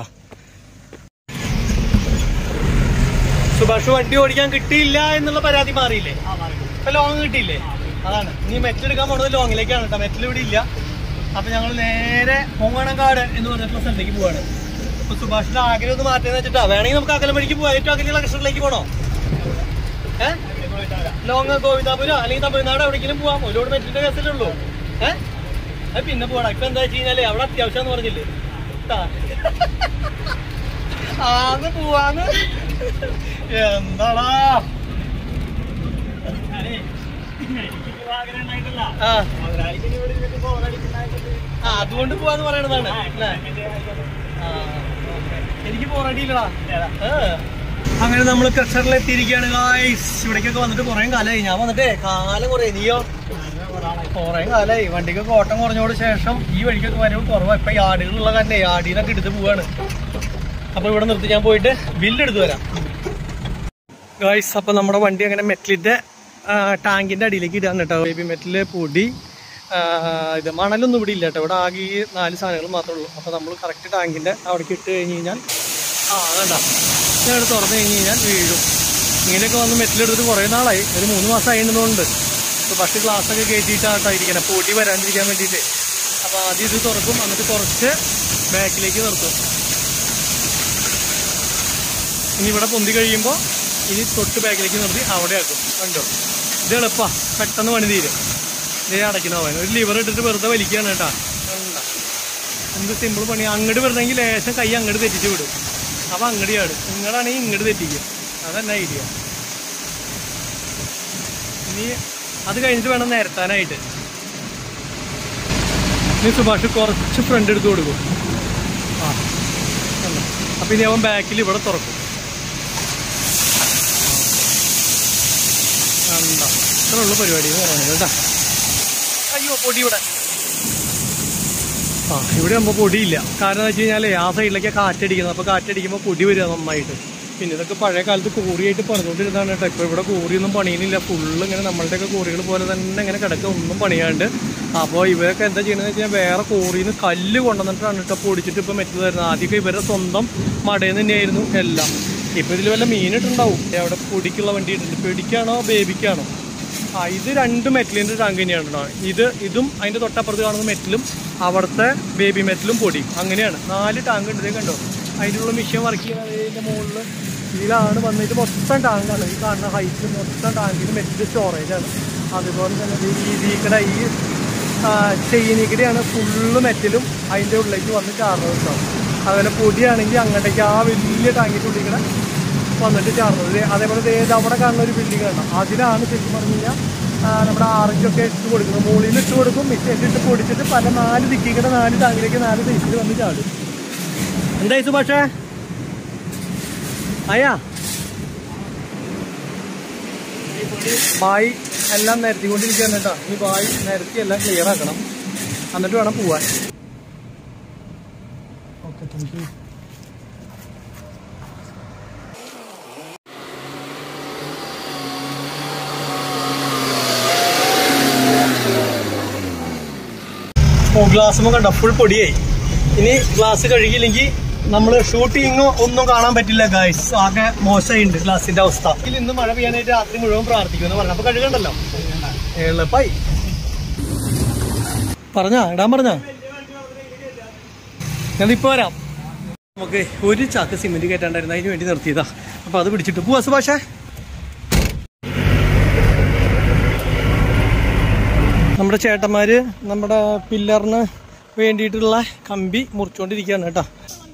സുഭാഷ് വണ്ടി ഓടിക്കാൻ കിട്ടിയില്ല എന്നുള്ള പരാതി മാറിയില്ലേ ഇപ്പൊ ലോങ് കിട്ടിയില്ലേ അതാണ് ഇനി മെറ്റെടുക്കാൻ പോണത് ലോങ്ങിലേക്കാണ് കേട്ടോ മെറ്റൽ ഇവിടെ ഇല്ല അപ്പൊ ഞങ്ങൾ നേരെ പൊങ്ങണക്കാട് എന്ന് പറഞ്ഞിട്ടുള്ള സ്ഥലത്തേക്ക് പോവാണ് അപ്പൊ സുഭാഷിന്റെ ആഗ്രഹം ഒന്ന് മാറ്റുന്ന വെച്ചിട്ടാ വേണമെങ്കിൽ നമുക്ക് അകലമണിക്ക് പോവാം ഏറ്റവും അകലെയുള്ള കൃഷ്ണനിലേക്ക് പോണോ ഏഹ് ലോങ് ഗോവിന്ദാപുരം അല്ലെങ്കിൽ തമിഴ്നാട് എവിടെയെങ്കിലും പോവാം ഒരുപാട് മെറ്റലിന്റെ കേസല്ലേ ഉള്ളൂ ഏഹ് അത് പിന്നെ പോടാ ഇപ്പൊ എന്താ വെച്ച് കഴിഞ്ഞാല് അവിടെ അത്യാവശ്യം പറഞ്ഞില്ലേ ട്ടാ. ആന്ന് പോവാന്ന് എന്താടാ ആ ആ, അതുകൊണ്ട് പോവാന്ന് പറയണതാണ് അല്ലേ ആ, ഓക്കേ. എനിക്ക് പോറടിയില്ലടാ അങ്ങനെ നമ്മൾ ക്രഷറിൽ എത്തിയിരിക്കുകയാണ് ഗായ്സ് ഇവിടേക്കൊക്കെ വന്നിട്ട് കുറേ കാലമായി ഞാൻ വന്നിട്ടേ കാലം കുറേ നീയോ കുറേ കാലമായി വണ്ടിക്കൊക്കെ ഓട്ടം കുറഞ്ഞോട് ശേഷം ഈ വഴിക്കൊക്കെ വരവ് കുറവാ ഇപ്പൊ യാർഡുകളുള്ള കാരണം യാർഡിനൊക്കെ എടുത്ത് പോവാണ് അപ്പൊ ഇവിടെ നിർത്തി ഞാൻ പോയിട്ട് ബില്ലെടുത്ത് വരാം ഗായ്സ് അപ്പൊ നമ്മുടെ വണ്ടി അങ്ങനെ മെറ്റലിന്റെ ടാങ്കിന്റെ അടിയിലേക്ക് ഇടാൻ കേട്ടോ ബേബി മെറ്റല് പൊടി ആ, ഇത് മണലൊന്നും ഇവിടെ ഇല്ല കേട്ടോ ഇവിടെ ആകെ ഈ നാല് സാധനങ്ങൾ മാത്രമേ ഉള്ളൂ അപ്പൊ നമ്മൾ കറക്റ്റ് ടാങ്കിന്റെ അവിടേക്ക് ഇട്ട് കഴിഞ്ഞ് കഴിഞ്ഞാൽ ആ അതണ്ട ഞാൻ തുറന്നു കഴിഞ്ഞ് കഴിഞ്ഞാൽ വീഴും ഇങ്ങനെയൊക്കെ വന്ന് മെറ്റലെടുത്തിട്ട് കുറേ നാളായി ഒരു മൂന്ന് മാസം ആയിരുന്നതുകൊണ്ട് ഫസ്റ്റ് ഗ്ലാസ് ഒക്കെ കയറ്റിയിട്ടാട്ടോ ഇരിക്കണം പൊടി വരാണ്ടിരിക്കാൻ വേണ്ടിയിട്ട് അപ്പൊ ആദ്യം ഇത് തുറക്കും എന്നിട്ട് കുറച്ച് ബാക്കിലേക്ക് നിർത്തും ഇനി ഇവിടെ പൊന്തി കഴിയുമ്പോൾ ഇനി തൊട്ട് ബാക്കിലേക്ക് നിർത്തി അവിടെ ആക്കും കണ്ടോ ഇത് എളുപ്പാ പെട്ടെന്ന് പണി തീരും ഇതേ അടയ്ക്കുന്ന പോകാൻ ഒരു ലിവർ ഇട്ടിട്ട് വെറുതെ വലിക്കുകയാണ് കേട്ടാ കണ്ട എന്ത് സിമ്പിൾ പണി അങ്ങോട്ട് വിടണമെങ്കിൽ ലേശം കൈ അങ്ങോട്ട് തെറ്റിച്ച് വിടും അപ്പൊ അങ്ങോട്ട് ചാടും ഇങ്ങോട്ടാണെങ്കിൽ ഇങ്ങോട്ട് തെറ്റിക്കും അതന്നെ ഐഡിയ ഇനി അത് കഴിഞ്ഞിട്ട് വേണം നിരത്താനായിട്ട് ഇനി സുഭാഷ് കുറച്ച് ഫ്രണ്ട് എടുത്ത് കൊടുക്കും ആ കണ്ടോ? അപ്പൊ ഇനി അവൻ ബാക്കിൽ ഇവിടെ തുറക്കും കണ്ടോ ഇത്ര ഉള്ള പരിപാടി എന്ന് പറയുന്നത് കേട്ടാ അയ്യോ പൊടി ഇവിടെ ആ ഇവിടെ ആകുമ്പോൾ പൊടിയില്ല കാരണം എന്ന് വെച്ച് കഴിഞ്ഞാൽ ആ സൈഡിലേക്ക് കാറ്റടിക്കുന്നത് അപ്പോൾ കാറ്റടിക്കുമ്പോൾ പൊടി വരിക നന്നായിട്ട് പിന്നെ ഇതൊക്കെ പഴയ കാലത്ത് കോറിയായിട്ട് പറഞ്ഞുകൊണ്ടിരുന്നതാണ് കേട്ടോ ഇപ്പോൾ ഇവിടെ കോറിയൊന്നും പണിയുന്നില്ല ഫുള്ള് ഇങ്ങനെ നമ്മളുടെയൊക്കെ കോറികൾ പോലെ തന്നെ ഇങ്ങനെ കിടക്കുക ഒന്നും പണിയാണ്ട് അപ്പോൾ ഇവരൊക്കെ എന്താ ചെയ്യണമെന്ന് വെച്ച് കഴിഞ്ഞാൽ വേറെ കോറിയിൽ നിന്ന് കല്ല് കൊണ്ടുവന്നിട്ടാണ് കേട്ടോ പൊടിച്ചിട്ട് ഇപ്പോൾ മെറ്റൽ തരുന്നത് ആദ്യമൊക്കെ ഇവരുടെ സ്വന്തം മടയിൽ നിന്ന് തന്നെയായിരുന്നു എല്ലാം ഇപ്പോൾ ഇതിൽ വല്ല മീനിട്ടുണ്ടാവും അവിടെ പൊടിക്കുള്ള വണ്ടി ഇട്ടുണ്ട് പൊടിക്കാണോ ബേബിക്കാണോ ആ ഇത് രണ്ട് മെറ്റലിന്റെ ടാങ്ക് തന്നെയാണ് കേട്ടോ ഇത് ഇതും അതിന്റെ തൊട്ടപ്പുറത്ത് കാണുന്ന മെറ്റലും അവിടുത്തെ ബേബി മെറ്റലും പൊടിയും അങ്ങനെയാണ് നാല് ടാങ്ക് ഉണ്ട് ദേ കണ്ടോ അതിനുള്ള മിഷ്യൻ വർക്ക് ചെയ്യുന്നതിന്റെ മുകളിൽ ഇതിലാണ് വന്നിട്ട് മൊത്തം ടാങ്കാണ് ഈ കാണുന്ന ഹൈറ്റ് മൊത്തം ടാങ്കിന് മെറ്റൽ സ്റ്റോറേജ് ആണ് അതുപോലെ തന്നെ ദേ ഈ ഇതിക്കടെ ഈ ചെയിനിക്കടെയാണ് ഫുള്ള് മെറ്റലും അതിൻ്റെ ഉള്ളിലേക്ക് വന്ന് ചാടുന്നത് കേട്ടോ അതുപോലെ പൊടിയാണെങ്കിൽ അങ്ങോട്ടേക്ക് ആ വലിയ ടാങ്കിൻ്റെ ഉള്ളിൽ കൂടെ വന്നിട്ട് ചാടുന്നത് ദേ അതേപോലെ ദേ ഇത് അവിടെ കാണുന്ന ഒരു ബിൽഡിംഗ് കാണാം അതിലാണ് ശരിക്കും പറഞ്ഞു കഴിഞ്ഞാൽ ആ, നമ്മുടെ ആറഞ്ചൊക്കെ ഇട്ട് കൊടുക്കുന്നത് മുകളിൽ നിന്ന് ഇട്ട് കൊടുക്കും മിക്സിയൊക്കെ ഇട്ട് പൊടിച്ചിട്ട് പല നാല് ദിക്കിക്കടെ നാല് ടാങ്കിലേക്ക് നാല് സൈസിൽ വന്ന് ചാടും എന്തായി സുഭാഷേ അയ്യാ ബായി എല്ലാം നിരത്തിക്കൊണ്ടിരിക്കുകയാണ് കേട്ടോ ഈ ബായി നിരത്തി എല്ലാം ക്ലിയർ ആക്കണം എന്നിട്ട് വേണം പോവാൻ ഓക്കെ താങ്ക് യു ഓ ഗ്ലാസ് കണ്ട ഫുൾ പൊടിയായി ഇനി ഗ്ലാസ് കഴുകിയില്ലെങ്കിൽ നമ്മൾ ഷൂട്ടിങ്ങോ ഒന്നും കാണാൻ പറ്റില്ല ഗായ്സ് ആകെ മോശമായിട്ടുണ്ട് ഗ്ലാസിന്റെ അവസ്ഥ ഇതിൽ ഇന്ന് മഴ പെയ്യാനായിട്ട് രാത്രി മുഴുവൻ പ്രാർത്ഥിക്കുമെന്ന് പറഞ്ഞു അപ്പൊ കഴുകണ്ടല്ലോ എളുപ്പായി പറഞ്ഞാ ഇടാൻ പറഞ്ഞാ ഞാനിപ്പോ വരാം നമുക്ക് ഒരു ചാക്ക് സിമെന്റ് കയറ്റാണ്ടായിരുന്നു അതിന് വേണ്ടി നിർത്തിയതാ അപ്പൊ അത് പിടിച്ചിട്ട് പോവാ സുഭാഷേ നമ്മുടെ ചേട്ടന്മാര് നമ്മുടെ പില്ലറിന് വേണ്ടിയിട്ടുള്ള കമ്പി മുറിച്ചുകൊണ്ടിരിക്കുകയാണ് കേട്ടോ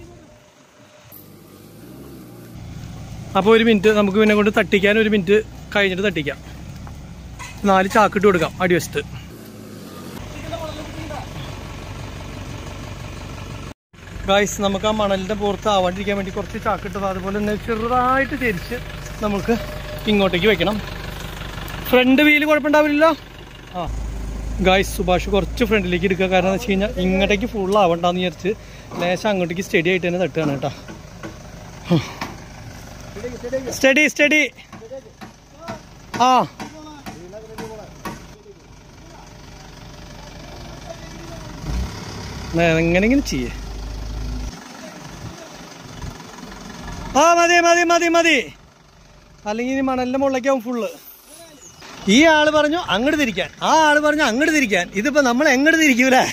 അപ്പോൾ ഒരു മിനിറ്റ് നമുക്ക് പിന്നെ കൊണ്ട് തട്ടിക്കാൻ ഒരു മിനിറ്റ് കഴിഞ്ഞിട്ട് തട്ടിക്കാം നാല് ചാക്കിട്ട് കൊടുക്കാം അടിവശത്ത് ഗായ്സ് നമുക്ക് ആ മണലിന്റെ പുറത്ത് ആവാണ്ടിരിക്കാൻ വേണ്ടി കുറച്ച് ചാക്കിട്ടത് അതുപോലെ തന്നെ ചെറുതായിട്ട് തിരിച്ച് നമുക്ക് ഇങ്ങോട്ടേക്ക് വെക്കണം ഫ്രണ്ട് വീല് കുഴപ്പമുണ്ടാവില്ലല്ലോ ആ ഗായ്സ് സുഭാഷ് കുറച്ച് ഫ്രണ്ടിലേക്ക് എടുക്കുക കാരണം എന്ന് വെച്ച് കഴിഞ്ഞാൽ ഇങ്ങോട്ടേക്ക് ഫുൾ ആവണ്ടെന്ന് വിചാരിച്ച് ലേശം അങ്ങോട്ടേക്ക് സ്റ്റഡി ആയിട്ട് തന്നെ തട്ടുകയാണ് കേട്ടോ സ്റ്റഡി സ്റ്റഡി ആ എങ്ങനെങ്കിലും ചെയ്യേ ആ മതി മതി മതി മതി അല്ലെങ്കിൽ ഇനി മണലിന്റെ മുകളിലേക്കാവും ഫുള്ള് ഈ ആള് പറഞ്ഞു അങ്ങോട്ട് തിരിക്കാൻ ആ ആള് പറഞ്ഞു അങ്ങോട്ട് തിരിക്കാൻ ഇതിപ്പോ നമ്മൾ എങ്ങോട്ട് തിരിക്കൂലേ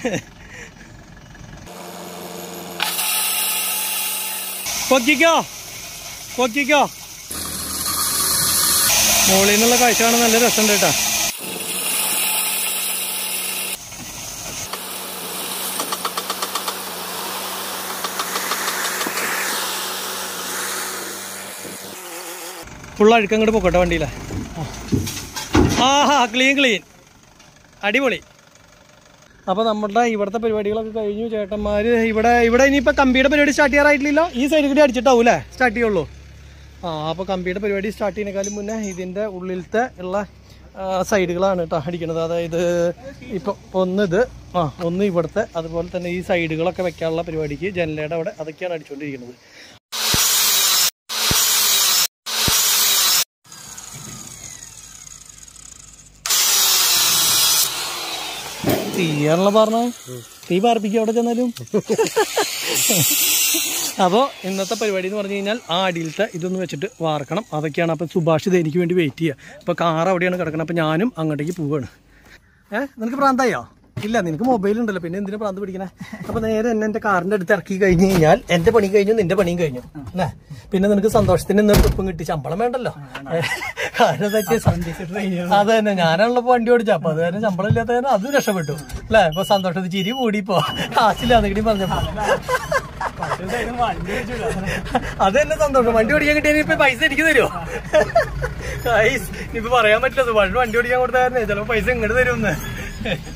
പൊക്കിക്കോ പൊക്കിക്കോ മുകളിൽ നിന്നുള്ള കാഴ്ച കാണാൻ നല്ല രസമുണ്ട് കേട്ടോ ഫുൾ അഴുക്കം അങ്ങോട്ട് പൊക്കോട്ടെ വണ്ടിയിലെ ആഹാ ക്ലീൻ ക്ലീൻ അടിപൊളി അപ്പോൾ നമ്മുടെ ഇവിടുത്തെ പരിപാടികളൊക്കെ കഴിഞ്ഞു ചേട്ടന്മാർ ഇവിടെ ഇവിടെ ഇനിയിപ്പോൾ കമ്പിയുടെ പരിപാടി സ്റ്റാർട്ട് ചെയ്യാറായിട്ടില്ലല്ലോ ഈ സൈഡിൽ കൂടി അടിച്ചിട്ടാവും അല്ലേ സ്റ്റാർട്ട് ചെയ്യുള്ളൂ ആ അപ്പോൾ കമ്പിയുടെ പരിപാടി സ്റ്റാർട്ട് ചെയ്യുന്നതിനേക്കാളും മുന്നേ ഇതിൻ്റെ ഉള്ളിലത്തെ ഉള്ള ആ, സൈഡുകളാണ് കേട്ടോ അടിക്കണത് അതായത് ഇപ്പോൾ ഒന്ന് ഇത് ആ ഒന്ന് ഇവിടുത്തെ അതുപോലെ തന്നെ ഈ സൈഡുകളൊക്കെ വെക്കാനുള്ള പരിപാടിക്ക് ജനലയുടെ അവിടെ അതൊക്കെയാണ് അടിച്ചുകൊണ്ടിരിക്കുന്നത് തീയാണല്ലോ പറഞ്ഞ തീ പാർപ്പിക്കും അവിടെ ചെന്നാലും അപ്പോൾ ഇന്നത്തെ പരിപാടി എന്ന് പറഞ്ഞു കഴിഞ്ഞാൽ ആ അടിയിലത്തെ ഇതൊന്ന് വെച്ചിട്ട് വാർക്കണം അതൊക്കെയാണ് അപ്പം സുഭാഷ് ഇത് എനിക്ക് വേണ്ടി വെയിറ്റ് ചെയ്യുക അപ്പോൾ കാർ അവിടെയാണ് കിടക്കുന്നത് അപ്പം ഞാനും അങ്ങോട്ടേക്ക് പോവുകയാണ് ഏ നിനക്ക് പ്രാന്തായോ ഇല്ല നിനക്ക് മൊബൈൽ ഉണ്ടല്ലോ പിന്നെ എന്തിനാ പ്രാന്ത് പിടിക്കണേ അപ്പൊ നേരെ എന്നെ എന്റെ കാറിന്റെ അടുത്ത് ഇറക്കി കഴിഞ്ഞ് കഴിഞ്ഞാൽ എന്റെ പണി കഴിഞ്ഞു നിന്റെ പണിയും കഴിഞ്ഞു അല്ലേ പിന്നെ നിനക്ക് സന്തോഷത്തിന് ഇന്നൊരു ട്രിപ്പും കിട്ടി ശമ്പളം വേണ്ടല്ലോ കാരണം എന്താ വെച്ചാൽ അത് തന്നെ ഞാനുള്ളപ്പോ വണ്ടി ഓടിച്ച അപ്പൊ അത് തന്നെ ശമ്പളം ഇല്ലാത്ത കാരണം അതും രക്ഷപ്പെട്ടു അല്ലേ ഇപ്പൊ സന്തോഷത്തിൽ ചിരി കൂടിപ്പോ കാശില്ലാന്നെങ്കിലും പറഞ്ഞപ്പോ അത് തന്നെ സന്തോഷം വണ്ടി ഓടിക്കാൻ കിട്ടിയാൽ ഇപ്പൊ പൈസ എനിക്ക് തരുമോ ഇപ്പൊ പറയാൻ പറ്റില്ല സുഭാഷ് വണ്ടി ഓടിക്കാൻ കൊടുത്ത കാരണം ചിലപ്പോ പൈസ ഇങ്ങോട്ട് തരുമെന്ന്